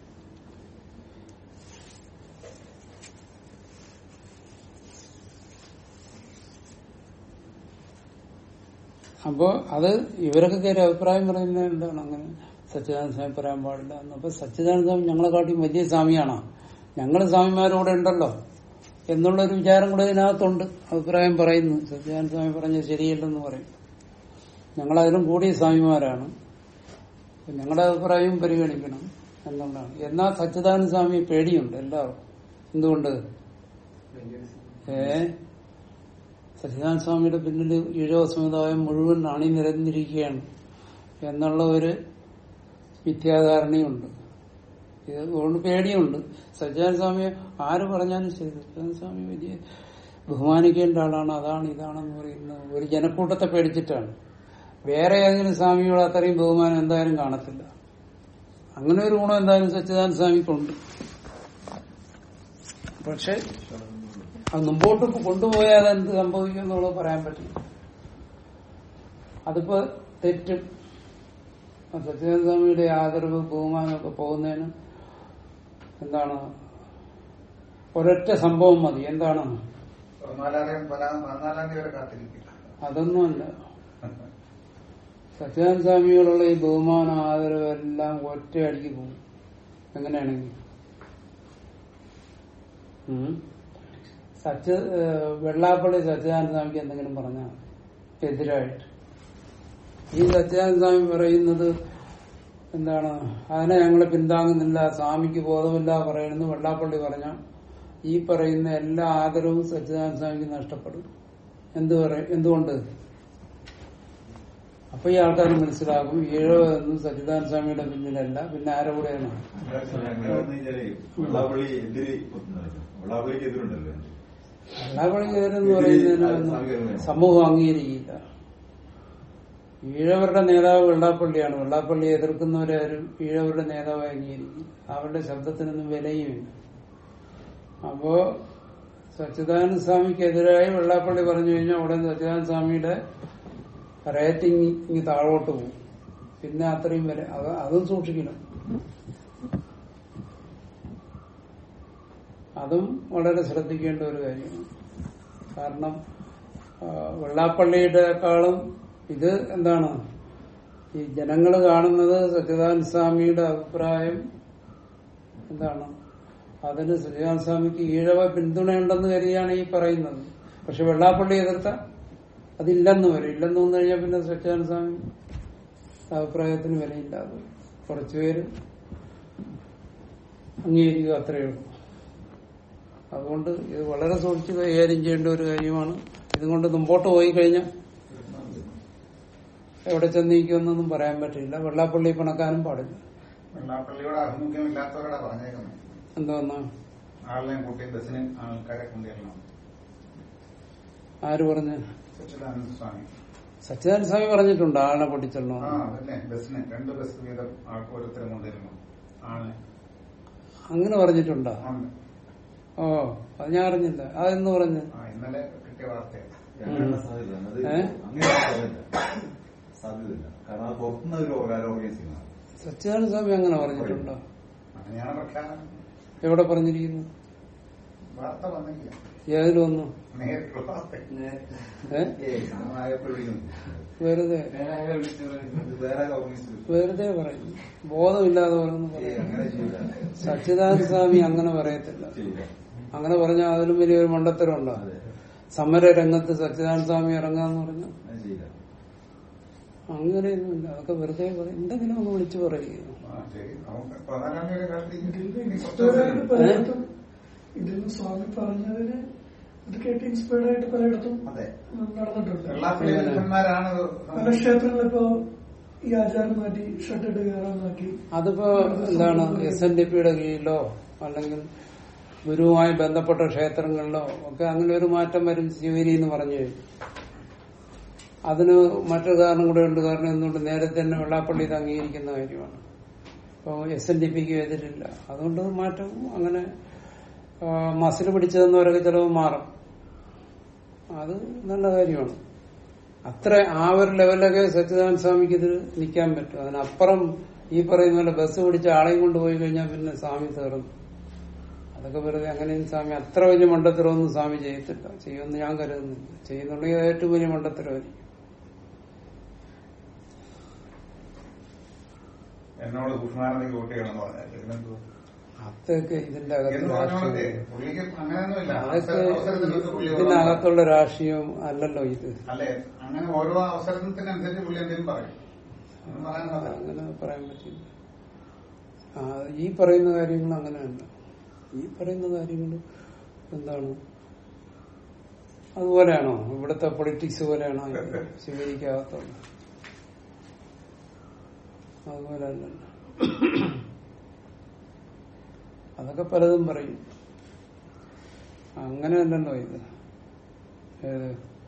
അപ്പോ അത് ഇവരൊക്കെ കയറി അഭിപ്രായം പറയുന്നത് എന്താണ് അങ്ങനെ സച്ചിദാനന്ദ സ്വാമി പറയാൻ പാടില്ല എന്ന്. അപ്പൊ സച്ചിദാനന്ദ സ്വാമി ഞങ്ങളെക്കാട്ടി വലിയ സ്വാമിയാണോ ഞങ്ങൾ സ്വാമിമാരോടെ ഉണ്ടല്ലോ എന്നുള്ളൊരു വിചാരം കൂടെ ഇതിനകത്തുണ്ട് അഭിപ്രായം പറയുന്നു സച്ചിദാനന്ദ സ്വാമി പറഞ്ഞത് ശരിയല്ലെന്ന് പറയും ഞങ്ങളതിലും കൂടിയ സ്വാമിമാരാണ് അപ്പൊ ഞങ്ങളുടെ അഭിപ്രായവും പരിഗണിക്കണം എന്നുള്ളതാണ് എന്നാൽ സച്ചിദാനന്ദ സ്വാമി പേടിയുണ്ട് എല്ലാവർക്കും എന്തുകൊണ്ട് ഏ സച്ചിദാനന്ദ സ്വാമിയുടെ പിന്നിൽ ഈഴവ സമുദായം മുഴുവൻ അണിനിരന്നിരിക്കുകയാണ് എന്നുള്ള ഒരു മിഥ്യാധാരണയുണ്ട് ഇത് അതുകൊണ്ട് പേടിയുണ്ട് സച്ചിദാനന്ദ സ്വാമിയെ ആര് പറഞ്ഞാലും ശരി സച്ചിദാനന്ദ സ്വാമി വലിയ ബഹുമാനിക്കേണ്ട ആളാണ് അതാണ് ഇതാണെന്ന് പറയുന്നത് ഒരു ജനക്കൂട്ടത്തെ പേടിച്ചിട്ടാണ് വേറെ ഏതെങ്കിലും സ്വാമിയോട് അത്രയും ബഹുമാനം എന്തായാലും കാണത്തില്ല അങ്ങനെ ഒരു ഗുണം എന്തായാലും സച്ചിദാനന്ദ സ്വാമിക്കുണ്ട് പക്ഷെ അത് മുമ്പോട്ട് കൊണ്ടുപോയാൽ എന്ത് സംഭവിക്കും എന്നുള്ളത് പറയാൻ പറ്റില്ല അതിപ്പോ തെറ്റും ആ സച്ചിദാനന്ദ സ്വാമിയുടെ ആദരവ് ബഹുമാനമൊക്കെ പോകുന്നതിന് എന്താണ് ഒരൊറ്റ സംഭവം മതി എന്താണ് പതിനാലാം തീയതി പല- പതിനാലാം തീയതി വരെ കാത്തിരിക്കില്ല അതൊന്നുമല്ല സച്ചിദാനന്ദ സ്വാമിയോടുള്ള ഈ ബഹുമാനം ആദരവ് എല്ലാം ഒറ്റയടിക്ക് പോകും എങ്ങനെയാണെങ്കിൽ ഉം. സച്ച ഏഹ് വെള്ളാപ്പള്ളി സച്ചിദാനന്ദ സ്വാമിക്ക് എന്തെങ്കിലും പറഞ്ഞാൽ എതിരായിട്ട് ഈ സച്ചിദാനന്ദ സ്വാമി പറയുന്നത് എന്താണ് അതിനെ ഞങ്ങൾ പിന്താങ്ങുന്നില്ല സ്വാമിക്ക് ബോധമില്ല പറയുന്നു വെള്ളാപ്പള്ളി പറഞ്ഞ ഈ പറയുന്ന എല്ലാ ആദരവും സച്ചിദാനന്ദ സ്വാമിക്ക് നഷ്ടപ്പെടും എന്ത് പറയും എന്തുകൊണ്ട് അപ്പൊ ഈ ആൾക്കാർ മനസ്സിലാകും ഏഴോ എന്നും സച്ചിദാനന്ദ സ്വാമിയുടെ പിന്നിലല്ല പിന്നെ ആരുടെ കൂടെയാണ് വെള്ളാപ്പള്ളി എതിര് വെള്ളാപ്പള്ളിക്ക് എതിരുണ്ടല്ലോ വെള്ളാപ്പള്ളി കയറെന്ന് പറയുന്നതിന് സമൂഹം അംഗീകരിക്കില്ല ഈഴവരുടെ നേതാവ് വെള്ളാപ്പള്ളിയാണ് വെള്ളാപ്പള്ളി എതിർക്കുന്നവരാരും ഈഴവരുടെ നേതാവായി അംഗീകരിക്കും അവരുടെ ശബ്ദത്തിനൊന്നും വിലയുമില്ല അപ്പോ സച്ചിദാനന്ദ സ്വാമിക്കെതിരായി വെള്ളാപ്പള്ളി പറഞ്ഞു കഴിഞ്ഞാൽ ഉടനെ സച്ചിദാനന്ദ സ്വാമിയുടെ റേറ്റിംഗ് ഇനി താഴോട്ട് പോകും പിന്നെ അത്രയും വരെ അത് അതും സൂക്ഷിക്കണം അതും വളരെ ശ്രദ്ധിക്കേണ്ട ഒരു കാര്യമാണ് കാരണം ആ, വെള്ളാപ്പള്ളിയുടെക്കാളും ഇത് എന്താണ് ഈ ജനങ്ങൾ കാണുന്നത് സച്ചിദാനന്ദ സ്വാമിയുടെ അഭിപ്രായം എന്താണ് അതിന് സച്ചിദാനന്ദ സ്വാമിക്ക് ഈഴവ പിന്തുണയുണ്ടെന്ന് കരുതിയാണ് ഈ പറയുന്നത് പക്ഷെ വെള്ളാപ്പള്ളി എതിർത്ത അതില്ലെന്ന് വരും ഇല്ലെന്ന് വന്നു കഴിഞ്ഞാൽ പിന്നെ സച്ചിദാനന്ദ സ്വാമി അഭിപ്രായത്തിന് വിലയില്ലാതെ കുറച്ചുപേര് അംഗീകരിക്കുക അത്രയേ ഉള്ളൂ അതുകൊണ്ട് ഇത് വളരെ സൂക്ഷിച്ച് കൈകാര്യം ചെയ്യേണ്ട ഒരു കാര്യമാണ് ഇതുകൊണ്ട് മുമ്പോട്ട് പോയി കഴിഞ്ഞാൽ എവിടെ ചെന്നിരിക്കുമെന്നൊന്നും പറയാൻ പറ്റില്ല വെള്ളാപ്പള്ളി പണക്കാനും പാടില്ല വെള്ളാപ്പള്ളിയോട് ആഭിമുഖ്യം ഇല്ലാത്തവരോടാ പറഞ്ഞേക്കുന്നത് എന്തോന്നാ ആളിനെ കൂട്ടി ബസ്സിന് ആൾക്കാരെ കൊണ്ടുവരണം ആര് പറഞ്ഞ് സച്ചിദാനന്ദ സ്വാമി സച്ചിദാനന്ദ സ്വാമി പറഞ്ഞിട്ടുണ്ട് ആളെ പൊട്ടിച്ചെണ്ണോ ആ അതന്നെ ബസ്സിന് രണ്ട് ബസ് വീതം ആൾക്ക് ഓരോരുത്തരും കൊണ്ടുവരണം ആളിനെ അങ്ങനെ പറഞ്ഞിട്ടുണ്ടോ ഉണ്ട്. ഓ അത് ഞാൻ അറിഞ്ഞില്ല അതെന്ന് പറഞ്ഞ് ആ ഇന്നലെ കിട്ടിയ വാർത്തയാണ് അങ്ങനെ സാധ്യത അത് ഏ? അങ്ങനെ സാധ്യത സാധ്യതയില്ല കാരണം അത് പുറത്തുനിന്ന് ഒരു ഓർഗനൈസിംഗ് സച്ചിദാനന്ദ സ്വാമി അങ്ങനെ പറഞ്ഞിട്ടുണ്ടോ അങ്ങനെയാണ് പ്രഖ്യാപനം എവിടെ പറഞ്ഞിരിക്കുന്നു വാർത്ത വന്നില്ല ഏതിൽ വന്നു നേരിട്ടുള്ള വാർത്ത ഏ ആയപ്പോഴും വെറുതെ ഇത് വേറെ കമ്മ്യൂണിസ്റ്റ് വെറുതെ പറയുന്നു ബോധമില്ലാതെ പറയുന്നു ഏയ്, പറയുന്നു അങ്ങനെ ചെയ്യില്ല സച്ചിദാനന്ദ സ്വാമി അങ്ങനെ പറയത്തില്ല ചെയ്യില്ല അങ്ങനെ പറഞ്ഞാൽ അതിലും വലിയൊരു മണ്ടത്തരം ഉണ്ടോ അതെ സമര രംഗത്ത് സച്ചിദാനന്ദ സ്വാമി ഇറങ്ങാന്ന് പറഞ്ഞു അത് ചെയ്യില്ല അങ്ങനെയൊന്നുമില്ല അതൊക്കെ വെറുതെ പറയും എന്തെങ്കിലും ഒന്ന് വിളിച്ചു പറയുക ആ, ശരി നമുക്ക് പ്രധാനമന്ത്രിയുടെ കാര്യത്തിൽ ഇതിൽ ഇനി ഇൻസ്പയർഡ് ആയിട്ട് കുറച്ച് പലയിടത്തും ഇതിൽ സ്വാമി പറഞ്ഞതിന് ഇത് കേട്ട് ഇൻസ്പയർഡ് ആയിട്ട് പലയിടത്തും അതെ നടന്നിട്ടുണ്ട് വെള്ളാപ്പള്ളി വിദ്വാൻമാരാണ് ഇത് പല ക്ഷേത്രങ്ങളിൽ ഇപ്പോ ഈ ആചാരം മാറ്റി ഷട്ടിട്ട് കയറാനാക്കി അതിപ്പോ എന്താണ് എസ് എൻ ഡി പിയുടെ കീഴിലോ അല്ലെങ്കിൽ ഗുരുവുമായി ബന്ധപ്പെട്ട ക്ഷേത്രങ്ങളിലോ ഒക്കെ അങ്ങനെ ഒരു മാറ്റം വരും ശിവരി എന്ന് പറഞ്ഞു കഴിഞ്ഞു അതിന് മറ്റൊരു കാരണം കൂടെ ഉണ്ട് കാരണം എന്തുകൊണ്ട് നേരത്തെ തന്നെ വെള്ളാപ്പള്ളി ഇത് അംഗീകരിക്കുന്ന കാര്യമാണ് അപ്പോൾ എസ് എൻ ഡി പിക്ക് എതിരില്ല അതുകൊണ്ട് മാറ്റം അങ്ങനെ മസിൽ പിടിച്ചതെന്നവരൊക്കെ ചിലവ് മാറും അത് നല്ല കാര്യമാണ് അത്ര ആ ഒരു ലെവലൊക്കെ സച്ചിദാനന്ദ സ്വാമിക്ക് ഇത് നിൽക്കാൻ പറ്റും അതിനപ്പുറം ഈ പറയുന്ന പോലെ ബസ് പിടിച്ച് ആളെയും കൊണ്ടുപോയി കഴിഞ്ഞാൽ പിന്നെ സ്വാമി തീർന്നു അതൊക്കെ വെറുതെ അങ്ങനെയും സ്വാമി അത്ര വലിയ മണ്ടത്തരമൊന്നും സ്വാമി ചെയ്യത്തില്ല ചെയ്യുമെന്ന് ഞാൻ കരുതുന്നില്ല ചെയ്യുന്നുണ്ടെങ്കിൽ അത് ഏറ്റവും വലിയ മണ്ടത്തരമായിരിക്കും എന്നോട് സൂക്ഷ്മാനന്ദയ്ക്ക് വോട്ട് ചെയ്യണമെന്ന് പറഞ്ഞാൽ ഇതിനെന്തോ അതൊക്കെ ഇതിന്റെ അകത്ത് എന്ന് പറഞ്ഞോളെ രാഷ്ട്രീയം പുള്ളിക്ക് അങ്ങനെയൊന്നുമില്ല അതൊക്കെ അവസരത്തിനൊക്കെ പുള്ളി ഓരോ- ഇതിനകത്തുള്ള രാഷ്ട്രീയം അല്ലല്ലോ ഇത് അല്ലെ അങ്ങനെ ഓരോ അവസരത്തിനനുസരിച്ച് പുള്ളി എന്തെങ്കിലും പറയും ഒന്നും പറയാൻ സാധിക്കില്ല. അങ്ങനെ പറയാൻ പറ്റില്ല ആ, ഈ പറയുന്ന കാര്യങ്ങൾ അങ്ങനെയല്ല ഈ പറയുന്ന കാര്യങ്ങൾ എന്താണ് അതുപോലെയാണോ ഇവിടുത്തെ പൊളിറ്റിക്സ് പോലെയാണോ ഇത് സ്വീകരിക്കാകത്തുള്ള അതുപോലെ അല്ലല്ലോ അതൊക്കെ പലതും പറയും അങ്ങനെയല്ലല്ലോ ഇത് ഏത്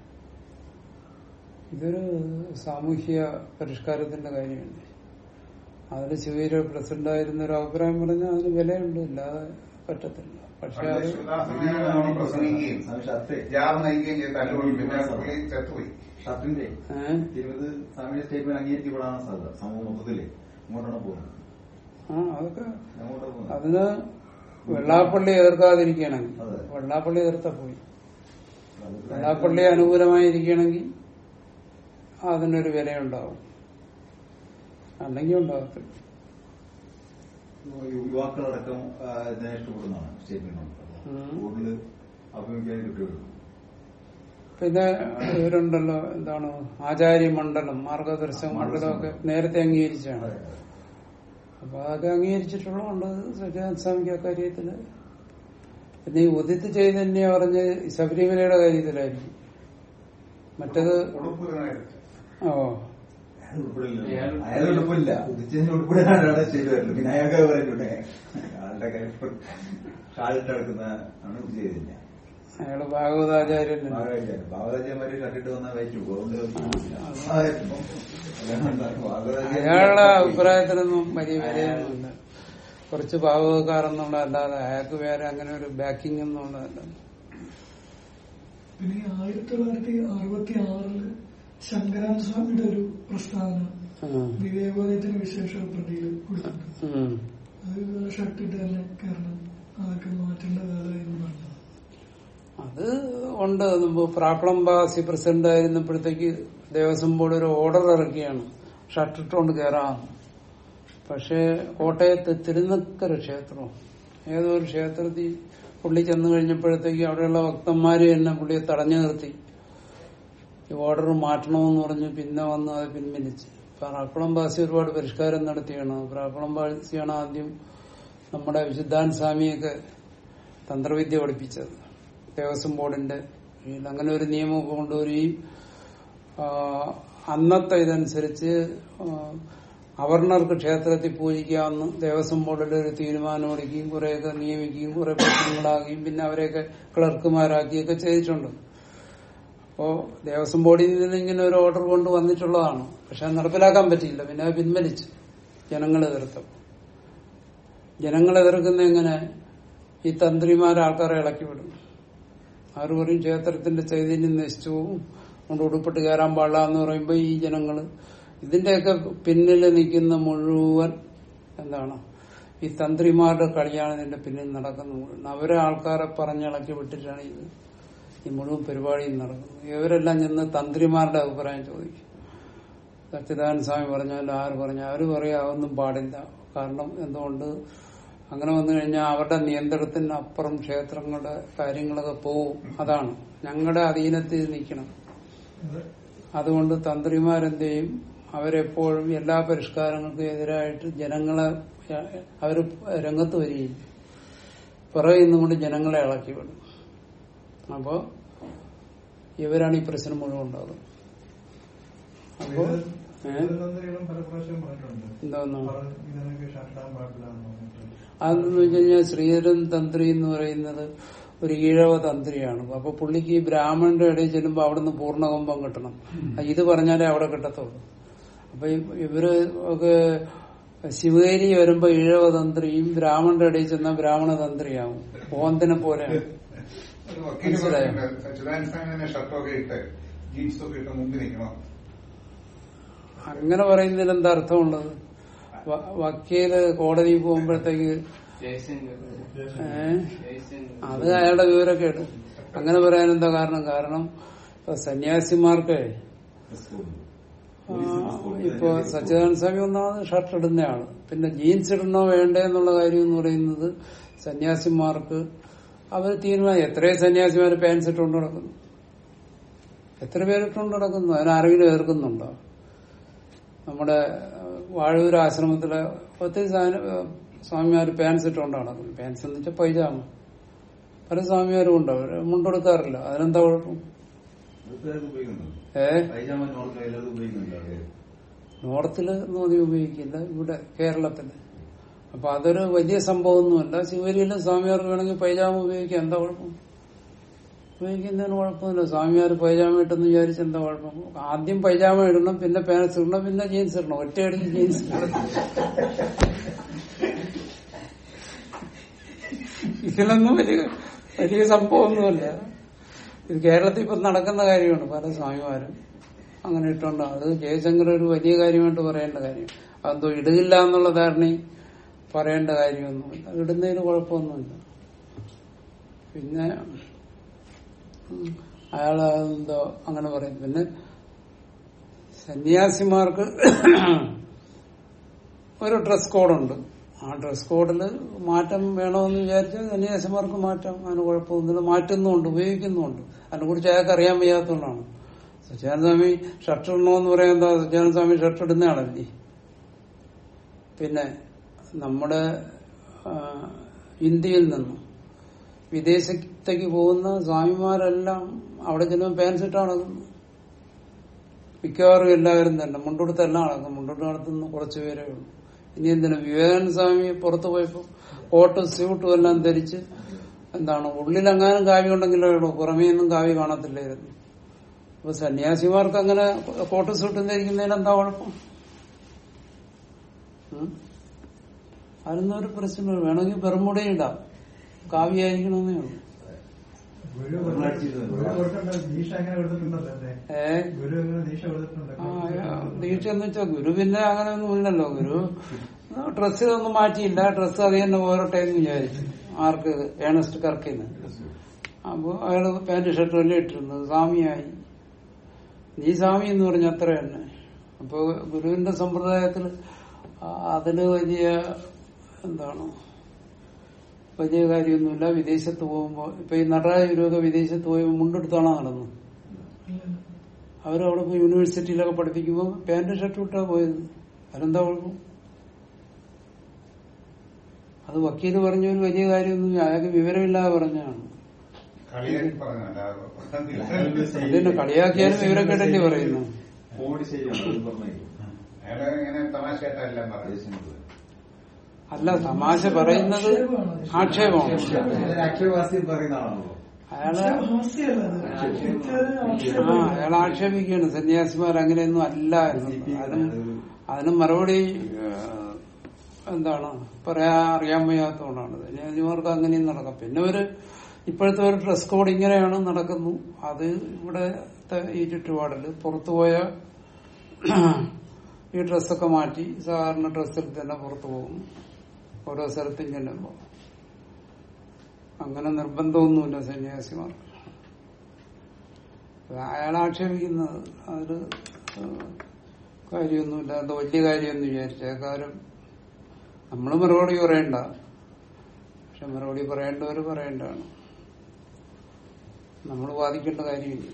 ഇതൊരു സാമൂഹ്യ പരിഷ്കാരത്തിന്റെ കാര്യമല്ലേ അതിൽ ശിവീര പ്രസിഡന്റ് ആയിരുന്ന ഒരു അഭിപ്രായം പറഞ്ഞാൽ അതിന് വിലയുണ്ട് ഇല്ലാതെ പറ്റത്തില്ല പക്ഷെ പണ്ട് അത് ശിവദാസനാണ് പ്രസംഗിക്കുകയും സ്വാമി ഷർട്ടേ ജാബ് നയിക്കുകയും ചെയ്ത് തല്ലുകൊള്ളി പിന്നെ പുള്ളി ചത്തുപോയി ഷർട്ടിന്റെ ഏഹ് ഇരുപത് സ്വാമിയുടെ സ്റ്റേറ്റ്മെന്റ് അംഗീകരിക്കപ്പെടാനാണ് സാധ്യത സമൂഹം മൊത്തത്തില് അങ്ങോട്ടാണ് പോകുന്നത് ആ അതൊക്കെ അങ്ങോട്ടാണ് പോകുന്നത് അതിന് വെള്ളാപ്പള്ളി എതിർക്കാതിരിക്കുകയാണെങ്കിൽ അതെ. വെള്ളാപ്പള്ളി എതിർത്ത പോയി അത് വെള്ളാപ്പള്ളി അനുകൂലമായി ഇരിക്കുകയാണെങ്കിൽ അതിനൊരു വിലയുണ്ടാവും അല്ലെങ്കിൽ ഉണ്ടാകത്തില്ല യുവാക്കളടക്കം ആ, ഇതിനെ ഇഷ്ടപ്പെടുന്നതാണ് സ്റ്റേറ്റ്മെന്റ് ഉം. കൂടുതൽ അഭിമുഖ്യം കിട്ടുകയുള്ളൂ പിന്നെ ഇവരുണ്ടല്ലോ എന്താണ് ആചാര്യമണ്ഡലം മാർഗദർശക മണ്ഡലം ഒക്കെ നേരത്തെ അംഗീകരിച്ചാണ് അപ്പൊ അതൊക്കെ അംഗീകരിച്ചിട്ടുള്ളതുകൊണ്ട് സച്ചിദാനന്ദ സ്വാമിക്ക് അക്കാര്യത്തില് പിന്നെ ഈ ഉദിത്ത് ചൈതന്യ പറഞ്ഞ് ശബരിമലയുടെ കാര്യത്തിലായിരിക്കും മറ്റത് ഉടുപ്പ് ഇതിനായിട്ട് ഓ അയാൾ ഉൾപ്പെടില്ല അയാൾ ഉൾപ്പെടില്ല ഉദിച്ചതിന് ഉൾപ്പെടാനാണ് സ്റ്റേറ്റ് വരുന്നത് പിന്നെ അയാൾക്ക് പറഞ്ഞിട്ടുണ്ട് ആളുടെ കാര്യം ഷാളിട്ട് നടക്കുന്ന ആണ് ഇത് ചെയ്തില്ല അയാള് ഭാഗവതാചാര്യൻ ഭാഗവതാചാര്യന്മാര് ഷർട്ടിട്ട് വന്നാൽ വയറ്റു അതുകൊണ്ട് അയാളുടെ അഭിപ്രായത്തിനൊന്നും വലിയ വിലയൊന്നുമില്ല കുറച്ച് ഭാഗവതക്കാരെന്നുള്ള അല്ലാതെ അയാൾക്ക് വേറെ അങ്ങനെ ഒരു ബാക്കിംഗ് എന്നുള്ളതല്ല പിന്നെ ഈ ആയിരത്തി തൊള്ളായിരത്തി അറുപത്തി ആറില് ശങ്കരാൻ സ്വാമിയുടെ ഒരു പ്രസ്താവന ഉം. വിവേകോദയത്തിന് വിശേഷ പ്രതിയിൽ കൊടുത്തിട്ടുണ്ട് ഉം. അത് ഷർട്ടിട്ട് തന്നെ കാരണം അതൊക്കെ മാറ്റേണ്ട കാലം എന്ന് പറഞ്ഞത് അത് ഉണ്ട് മുമ്പ് പ്രാപ്പളംബാസി പ്രസിഡന്റ് ആയിരുന്നപ്പോഴത്തേക്ക് ദേവസ്വം ബോർഡ് ഒരു ഓർഡർ ഇറക്കിയാണ് ഷർട്ട് ഇട്ടുകൊണ്ട് കയറാമെന്ന് പക്ഷേ കോട്ടയത്ത് തിരുനക്കര ക്ഷേത്രം ഏതോ ഒരു ക്ഷേത്രത്തിൽ പുള്ളി ചെന്ന് കഴിഞ്ഞപ്പോഴത്തേക്ക് അവിടെയുള്ള ഭക്തന്മാര് തന്നെ പുള്ളിയെ തടഞ്ഞു നിർത്തി ഈ ഓർഡർ മാറ്റണമെന്ന് പറഞ്ഞ് പിന്നെ വന്ന് അത് പിൻവലിച്ച് പ്രാക്കുളംബാസി ഒരുപാട് പരിഷ്കാരം നടത്തിയാണ് പ്രാക്കുളംബാസിയാണ് ആദ്യം നമ്മുടെ വിശുദ്ധാൻ സ്വാമിയൊക്കെ തന്ത്രവിദ്യ പഠിപ്പിച്ചത് ദേവസ്വം ബോർഡിന്റെ കീഴിൽ അങ്ങനെ ഒരു നിയമമൊക്കെ കൊണ്ടുവരികയും ആ, അന്നത്തെ ഇതനുസരിച്ച് ആ, അവർണർക്ക് ക്ഷേത്രത്തിൽ പൂജിക്കാമെന്ന് ദേവസ്വം ബോർഡിൽ ഒരു തീരുമാനമെടുക്കുകയും കുറെയൊക്കെ നിയമിക്കുകയും കുറെ പ്രശ്നങ്ങളാകുകയും പിന്നെ അവരെയൊക്കെ ക്ലർക്കുമാരാക്കിയൊക്കെ ചെയ്തിട്ടുണ്ട് അപ്പോ ദേവസ്വം ബോർഡിൽ നിന്ന് ഇങ്ങനെ ഒരു ഓർഡർ കൊണ്ട് വന്നിട്ടുള്ളതാണ് പക്ഷെ അത് നടപ്പിലാക്കാൻ പറ്റിയില്ല പിന്നെ അത് പിൻവലിച്ചു ജനങ്ങൾ എതിർത്തപ്പോൾ ജനങ്ങൾ എതിർക്കുന്ന എങ്ങനെ ഈ തന്ത്രിമാർ ആൾക്കാരെ ഇളക്കി വിടും അവർ പറയും ക്ഷേത്രത്തിന്റെ ചൈതന്യം നശിച്ചു പോകും കൊണ്ട് ഉടുപ്പിട്ട് കയറാൻ പാടില്ല എന്ന് പറയുമ്പോൾ ഈ ജനങ്ങൾ ഇതിന്റെയൊക്കെ പിന്നിൽ നിൽക്കുന്ന മുഴുവൻ എന്താണ് ഈ തന്ത്രിമാരുടെ കളിയാണ് ഇതിന്റെ പിന്നിൽ നടക്കുന്നത് മുഴുവൻ അവരെ ആൾക്കാരെ പറഞ്ഞിളക്കി വിട്ടിട്ടാണ് ഇത് ഈ മുഴുവൻ പരിപാടിയും നടക്കുന്നത് ഇവരെല്ലാം ചെന്ന് തന്ത്രിമാരുടെ അഭിപ്രായം ചോദിക്കും സച്ചിദാനന്ദ സ്വാമി പറഞ്ഞാലും ആര് പറഞ്ഞാൽ അവര് പറയാ അതൊന്നും പാടില്ല കാരണം എന്തുകൊണ്ട് അങ്ങനെ വന്നു കഴിഞ്ഞാൽ അവരുടെ നിയന്ത്രണത്തിന് അപ്പുറം ക്ഷേത്രങ്ങളുടെ കാര്യങ്ങളൊക്കെ പോവും അതാണ് ഞങ്ങളുടെ അധീനത്തിൽ നിൽക്കണം അതുകൊണ്ട് തന്ത്രിമാരെന്ത് ചെയ്യും അവരെപ്പോഴും എല്ലാ പരിഷ്കാരങ്ങൾക്കും എതിരായിട്ട് ജനങ്ങളെ അവർ രംഗത്ത് വരികയും പിറകെ നിന്നുകൊണ്ട് ജനങ്ങളെ ഇളക്കി വിടും അപ്പോ ഇവരാണ് ഈ പ്രശ്നം മുഴുവൻ ഉണ്ടാകുന്നത് അപ്പോ ഏഹ് തന്ത്രികളും പല പ്രാവശ്യം പറഞ്ഞിട്ടുണ്ട് എന്താന്ന് പറഞ്ഞ് ഇതിനൊക്കെ ഷട്ടാൻ പാടില്ല എന്ന് പറഞ്ഞിട്ട് അതെന്ന് വെച്ച് കഴിഞ്ഞാൽ ശ്രീധരൻ തന്ത്രി എന്ന് പറയുന്നത് ഒരു ഈഴവ തന്ത്രിയാണ് അപ്പൊ പുള്ളിക്ക് ഈ ബ്രാഹ്മണന്റെ ഇടയിൽ ചെല്ലുമ്പോ അവിടുന്ന് പൂർണ്ണകമ്പം കിട്ടണം ഇത് പറഞ്ഞാലേ അവിടെ കിട്ടത്തുള്ളൂ അപ്പൊ ഈ- ഇവര് ഒക്കെ ശിവേരി വരുമ്പോ ഈഴവ തന്ത്രിയും ബ്രാഹ്മണന്റെ ഇടയിൽ ചെന്ന ബ്രാഹ്മണ തന്ത്രിയാവും ഓന്തിനെ പോലെയാണ് ഒരു വക്കീല് മനസ്സിലായോ? പറഞ്ഞിട്ടുണ്ട് സച്ചിദാനന്ദ സ്വാമി തന്നെ ഷർട്ടൊക്കെ ഇട്ട് ജീൻസൊക്കെ ഇട്ട് മുമ്പിൽ നിൽക്കണം അങ്ങനെ പറയുന്നതിന് എന്താ അർത്ഥമുള്ളത് വ- വക്കീല് കോടതിയിൽ പോകുമ്പോഴത്തേക്ക് ഏഹ് അത് അയാളുടെ വിവരക്കേട് അങ്ങനെ പറയാൻ എന്താ കാരണം കാരണം ഇപ്പൊ സന്യാസിമാർക്ക് ആ, ഇപ്പൊ സച്ചിദാനന്ദ സ്വാമി ഒന്നാമത് ഷർട്ട് ഇടുന്നയാള് പിന്നെ ജീൻസ് ഇടണോ വേണ്ടേ എന്നുള്ള കാര്യം എന്ന് പറയുന്നത് സന്യാസിമാർക്ക് അവർ തീരുമാനം എത്രയോ സന്യാസിമാർ പാൻസ് ഇട്ടുകൊണ്ട് നടക്കുന്നു എത്ര പേരിട്ടുകൊണ്ട് നടക്കുന്നു അതിനാരെങ്കിലും എതിർക്കുന്നുണ്ടോ നമ്മുടെ ഏഹ്, വാഴൂർ ആശ്രമത്തിലെ ഒത്തിരി സാധന- ഏഹ്, സ്വാമിമാർ പാൻസ് ഇട്ടുകൊണ്ട് നടക്കുന്നു പാൻസ് എന്ന് വെച്ചാൽ പൈജാമ പല സ്വാമിമാരും ഉണ്ട് അവര് മുണ്ടെടുക്കാറില്ല അതിനെന്താ കുഴപ്പം ഉപയോഗിക്കുന്നുണ്ട് ഏ പൈജാമ നോർത്ത് എല്ലാവരും ഉപയോഗിക്കുന്നുണ്ട് അവിടെ നോർത്തില് ഒന്നും അധികം ഉപയോഗിക്കില്ല ഇവിടെ കേരളത്തില് അപ്പൊ അതൊരു വലിയ സംഭവമൊന്നുമല്ല ശിവരിയിലും സ്വാമിമാർക്ക് വേണമെങ്കിൽ പൈജാമ ഉപയോഗിക്കാം എന്താ കുഴപ്പം ഉപയോഗിക്കുന്നതിന് കുഴപ്പമില്ല സ്വാമിമാർ പൈജാമ ഇട്ടെന്ന് വിചാരിച്ച് എന്താ കുഴപ്പം ആദ്യം പൈജാമ ഇടണം പിന്നെ പാൻസ് ഇടണം പിന്നെ ജീൻസ് ഇടണം ഒറ്റയടിക്ക് ജീൻസ് ഇടണം. ഇതിലൊന്നും വലിയ വലിയ സംഭവമൊന്നുമല്ല ഇത് കേരളത്തിൽ ഇപ്പം നടക്കുന്ന കാര്യമാണ് പല സ്വാമിമാരും അങ്ങനെ ഇട്ടുണ്ട് അത് ജയശങ്കർ ഒരു വലിയ കാര്യമായിട്ട് പറയേണ്ട കാര്യം അതെന്തോ ഇടുകില്ല എന്നുള്ള ധാരണയും പറയേണ്ട കാര്യമൊന്നുമില്ല ഇടുന്നതിന് കുഴപ്പമൊന്നുമില്ല പിന്നെ ഉം, അയാൾ എന്തോ അങ്ങനെ പറയും പിന്നെ സന്യാസിമാർക്ക് ഒരു ഡ്രസ് കോഡുണ്ട് ആ ഡ്രസ് കോഡിൽ മാറ്റം വേണമെന്ന് വിചാരിച്ചാൽ സന്യാസിമാർക്ക് മാറ്റം അതിന് കുഴപ്പമൊന്നുമില്ല മാറ്റുന്നുമുണ്ട് ഉപയോഗിക്കുന്നുമുണ്ട് അതിനെക്കുറിച്ച് അയാൾക്ക് അറിയാൻ വയ്യാത്തതുകൊണ്ടാണ് സച്ചിദാനന്ദ സ്വാമി ഷർട്ട് ഇടണമെന്ന് പറയാൻ എന്താ സച്ചിദാനന്ദ സ്വാമി ഷർട്ട് ഇടുന്നയാളല്ലേ പിന്നെ നമ്മുടെ ആ, ഇന്ത്യയിൽ നിന്നും വിദേശത്തേക്ക് പോകുന്ന സ്വാമിമാരെല്ലാം അവിടെ ചെല്ലുമ്പോൾ പാൻസ് ഇട്ടാണ് നടക്കുന്നത് മിക്കവാറും എല്ലാവരും തന്നെ മുണ്ടെടുത്ത് എല്ലാം നടക്കും മുണ്ടെടുത്ത് നടത്തുന്ന കുറച്ചു പേരേ ഉള്ളൂ ഇനി എന്തിനാ വിവേകാനന്ദ സ്വാമി പുറത്തു പോയപ്പോ കോട്ടും സ്യൂട്ടും എല്ലാം ധരിച്ച് എന്താണ് ഉള്ളിലെങ്ങാനും കാവ്യം ഉണ്ടെങ്കിലേ ഉള്ളൂ പുറമേ ഒന്നും കാവ്യ കാണത്തില്ലായിരുന്നു അപ്പൊ സന്യാസിമാർക്ക് അങ്ങനെ കോട്ടും സ്യൂട്ടും ധരിക്കുന്നതിന് എന്താ കുഴപ്പം ഉം? അതൊന്നും ഒരു പ്രശ്നമില്ല വേണമെങ്കിൽ പെറുമുടയും ഇടാം കാവ്യായിരിക്കണമെന്നേ ഉള്ളൂ ഗുരു കൊടുത്തിട്ടുണ്ട് ദീക്ഷ അങ്ങനെ കൊടുത്തിട്ടുണ്ടല്ലോ അല്ലേ ഏഹ് ഗുരു അങ്ങനെ ദീക്ഷ കൊടുത്തിട്ടുണ്ട് ആ, ദീക്ഷ എന്ന് വെച്ചാൽ ഗുരു പിന്നെ അങ്ങനെയൊന്നും ഇല്ലല്ലോ ഗുരു ഡ്രസ്സ് ഒന്നും മാറ്റിയില്ല ഡ്രസ്സ് അത് തന്നെ പോരട്ടെ എന്ന് വിചാരിച്ചു ആർക്ക് ഏണസ്റ്റ് കർക്കിന്ന് അപ്പൊ അയാള് പാന്റ് ഷർട്ടും എല്ലാം ഇട്ടിരുന്നത് സ്വാമിയായി നീ സ്വാമി എന്ന് പറഞ്ഞ അത്ര തന്നെ അപ്പൊ ഗുരുവിന്റെ സമ്പ്രദായത്തിൽ അതില് വലിയ എന്താണ് വലിയ കാര്യമൊന്നുമില്ല വിദേശത്ത് പോകുമ്പോ ഇപ്പൊ ഈ നടരാജുരൊക്കെ വിദേശത്ത് പോയി മുണ്ടെടുത്താണോ നടന്നത് അവരവിടെ പോയി യൂണിവേഴ്സിറ്റിയിലൊക്കെ പഠിപ്പിക്കുമ്പോൾ പാന്റ് ഷർട്ട് ഇട്ടാ പോയത് അതെന്താ കുഴപ്പം അത് വക്കീല് പറഞ്ഞ ഒരു വലിയ കാര്യമൊന്നും അയാൾക്ക് വിവരമില്ലാതെ പറഞ്ഞാണ് കളിയാക്കി പറഞ്ഞല്ല അതിനെ കളിയാക്കിയാലും വിവരക്കേടല്ലേ പറയുന്നു കോടി ശരിയാണ് അത് പറഞ്ഞു അയാളെ ഇങ്ങനെ തമാശയായിട്ടെല്ലാം പറഞ്ഞു അല്ല തമാശ പറയുന്നത് ആക്ഷേപമാണ് അക്ഷയവാസി പറയുന്ന ആളാണല്ലോ അയാള് ഹാസ്യമല്ല അത്. ആ അയാൾ ആക്ഷേപിക്കുകയാണ് സന്യാസിമാർ അങ്ങനെയൊന്നും അല്ല എന്നുള്ളത് അതിനും അതിന് മറുപടി ഏഹ്, എന്താണ് പറയാ അറിയാൻ വയ്യാത്തതുകൊണ്ടാണ് സന്യാസിമാർക്ക് അങ്ങനെയും നടക്കാം പിന്നെ ഒരു ഇപ്പോഴത്തെ ഒരു ഡ്രസ് കോഡ് ഇങ്ങനെയാണ് നടക്കുന്നു അത് ഇവിടെ ഈ ചുറ്റുപാടില് പുറത്തുപോയ ഈ ഡ്രസ്സൊക്കെ മാറ്റി സാധാരണ ഡ്രസ്സിൽ തന്നെ പുറത്തു പോകും ഓരോ സ്ഥലത്തും ചെല്ലുമ്പോൾ അങ്ങനെ നിർബന്ധമൊന്നുമില്ല സന്യാസിമാർക്ക് അയാൾ ആക്ഷേപിക്കുന്നത് അതിൽ കാര്യമൊന്നുമില്ല അത് വലിയ കാര്യമെന്ന് വിചാരിച്ച കാര്യം നമ്മൾ മറുപടി പറയണ്ട പക്ഷെ മറുപടി പറയേണ്ടവർ പറയേണ്ടതാണ് നമ്മൾ വാദിക്കേണ്ട കാര്യമില്ല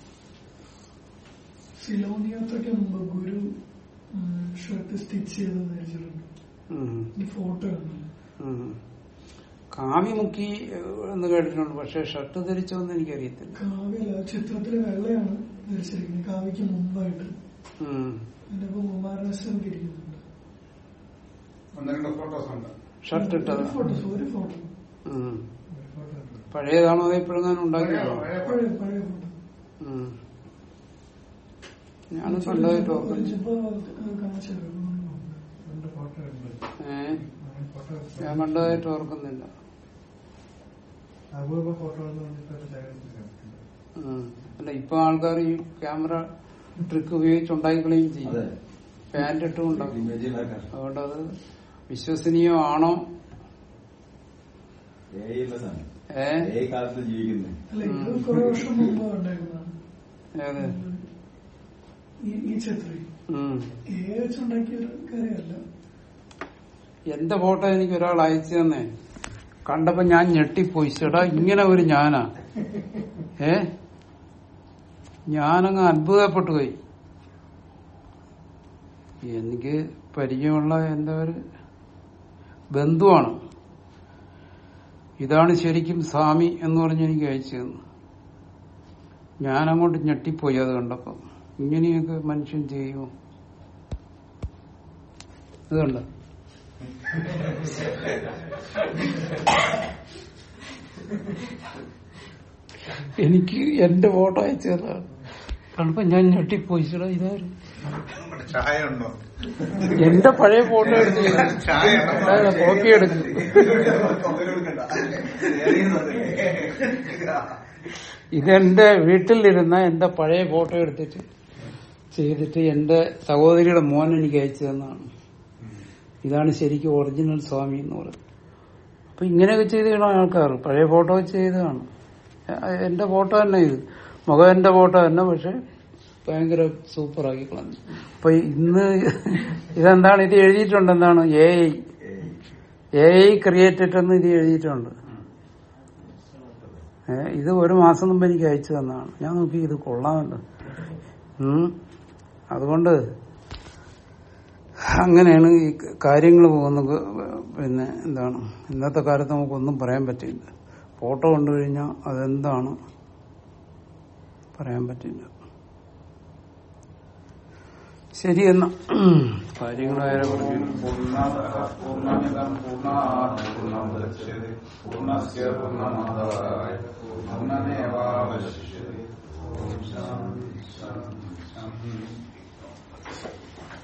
സിലോണിയാത്തൊക്കെ മുമ്പ് ഗുരു ഷർട്ട് സ്റ്റിച്ച് ചെയ്ത് ധരിച്ചിട്ടുണ്ട് ഉം. ഈ ഫോട്ടോ കണ്ടു ഉം. കാവി മുക്കി ഏഹ്, എന്ന് കേട്ടിട്ടുണ്ട് പക്ഷെ ഷർട്ട് ധരിച്ചോന്ന് എനിക്കറിയത്തില്ല കാവ്യല്ല ചിത്രത്തില് വെള്ളയാണ് ധരിച്ചിരിക്കുന്നത് കാവ്യക്ക് മുമ്പായിട്ട് ഉം. അതിന്റെ ഒപ്പം കുമാരനാശനൊക്കെ ഇരിക്കുന്നുണ്ട് ഒന്ന് രണ്ട് ഫോട്ടോസ് ഉണ്ട് ഷർട്ട് ഇട്ടത് ഒരു ഫോട്ടോ ഒരു ഫോട്ടോ ഉം. പഴയതാണോ അതോ ഇപ്പോഴെങ്ങാനും ഉണ്ടാക്കിയതാണോ പഴയ പഴയ പഴയ പഴയ ഫോട്ടോ ഉം. ഞാനും കണ്ടതായിട്ട് ഒരു ഓർക്കുന്നു ജിബ്ബ കാണിച്ചു ഏ ഞാൻ കണ്ടതായിട്ട് ഓർക്കുന്നില്ല അപൂർവ ഫോട്ടോകൾ ഉം. അല്ല ഇപ്പൊ ആൾക്കാർ ഈ ക്യാമറ ട്രിക്ക് ഉപയോഗിച്ച് ഉണ്ടാക്കിക്കളയും അതെ ചെയ്യും പാന്റ് ഇട്ടും ഉണ്ടാക്കും ഇമേജ് ഉണ്ടാക്കാൻ അതുകൊണ്ട് അത് വിശ്വസനീയമാണോ ഏ ഉള്ളതാണ് ഏ ഏ കാലത്ത് ജീവിക്കുന്നത് അല്ല ഇത് കുറെ വർഷം മുമ്പ് ഉണ്ടായിരുന്നതാണ് ഏത് ഈ ഈ ചിത്രം ഉം. ഏ വെച്ചുണ്ടാക്കിയ ഒരു കാര്യമല്ല എന്റെ ഫോട്ടോ എനിക്ക് ഒരാൾ അയച്ചു തന്നെ കണ്ടപ്പോ ഞാൻ ഞെട്ടിപ്പോയി ചേട്ടാ ഇങ്ങനെ ഒരു ഞാനാ ഏ ഞാനങ്ങ് അത്ഭുതപ്പെട്ടു പോയി എനിക്ക് പരിചയമുള്ള എന്റെ ഒരു ബന്ധുവാണ് ഇതാണ് ശരിക്കും സ്വാമി എന്ന് പറഞ്ഞ് എനിക്ക് അയച്ചു തന്നു ഞാനങ്ങോട്ട് ഞെട്ടിപ്പോയി അത് കണ്ടപ്പോ ഇങ്ങനെയൊക്കെ മനുഷ്യൻ ചെയ്യുമോ ഇത് കണ്ടോ എനിക്ക് എന്റെ ഫോട്ടോ അയച്ചു തന്നതാണ് കണ്ടപ്പോ ഞാൻ ഞെട്ടിപ്പോയി ചേട്ടാ ഇതാരും ചായ ഉണ്ടോ എന്റെ പഴയ ഫോട്ടോ എടുത്ത് ചായ കോപ്പി എടുക്കും ഇതെന്റെ വീട്ടിലിരുന്ന എന്റെ പഴയ ഫോട്ടോ എടുത്തിട്ട് ചെയ്തിട്ട് എന്റെ സഹോദരിയുടെ മോൻ എനിക്ക് അയച്ചു തന്നതാണ് ഇതാണ് ശരിക്കും ഒറിജിനൽ സ്വാമി എന്ന് പറയുന്നത് അപ്പൊ ഇങ്ങനെയൊക്കെ ചെയ്താണ് ആൾക്കാർ പഴയ ഫോട്ടോ വെച്ച് ചെയ്തതാണ് എ- എന്റെ ഫോട്ടോ തന്നെ ഇത് മുഖം എന്റെ ഫോട്ടോ തന്നെ പക്ഷെ ഭയങ്കര സൂപ്പറാക്കി കളഞ്ഞു അപ്പൊ ഇന്ന് ഇതെന്താണ് ഇത് എഴുതിയിട്ടുണ്ട് എന്താണ് A I A I created എന്ന് ഇത് എഴുതിയിട്ടുണ്ട് ഏ, ഇത് ഒരു മാസം മുമ്പ് എനിക്ക് അയച്ചു തന്നതാണ് ഞാൻ നോക്കി ഇത് കൊള്ളാമല്ലോ ഉം. അതുകൊണ്ട് അങ്ങനെയാണ് ഈ കാര്യങ്ങൾ പോകുന്നത് പിന്നെ എന്താണ് ഇന്നത്തെ കാലത്ത് നമുക്കൊന്നും പറയാൻ പറ്റില്ല ഫോട്ടോ കണ്ടു കഴിഞ്ഞാൽ അതെന്താണ് പറയാൻ പറ്റില്ല ശരി എന്നാ കാര്യങ്ങൾ വേറെ പറഞ്ഞു പൂർണ്ണമിതം പൂർണ്ണാത് പൂർണ്ണമുദച്യത്തെ പൂർണ്ണസ്യ പൂർണ്ണമാദായ പൂർണ്ണമേവാവശിഷ്യത്തെ ഓം ശാന്തി ശാന്തി ശാന്തി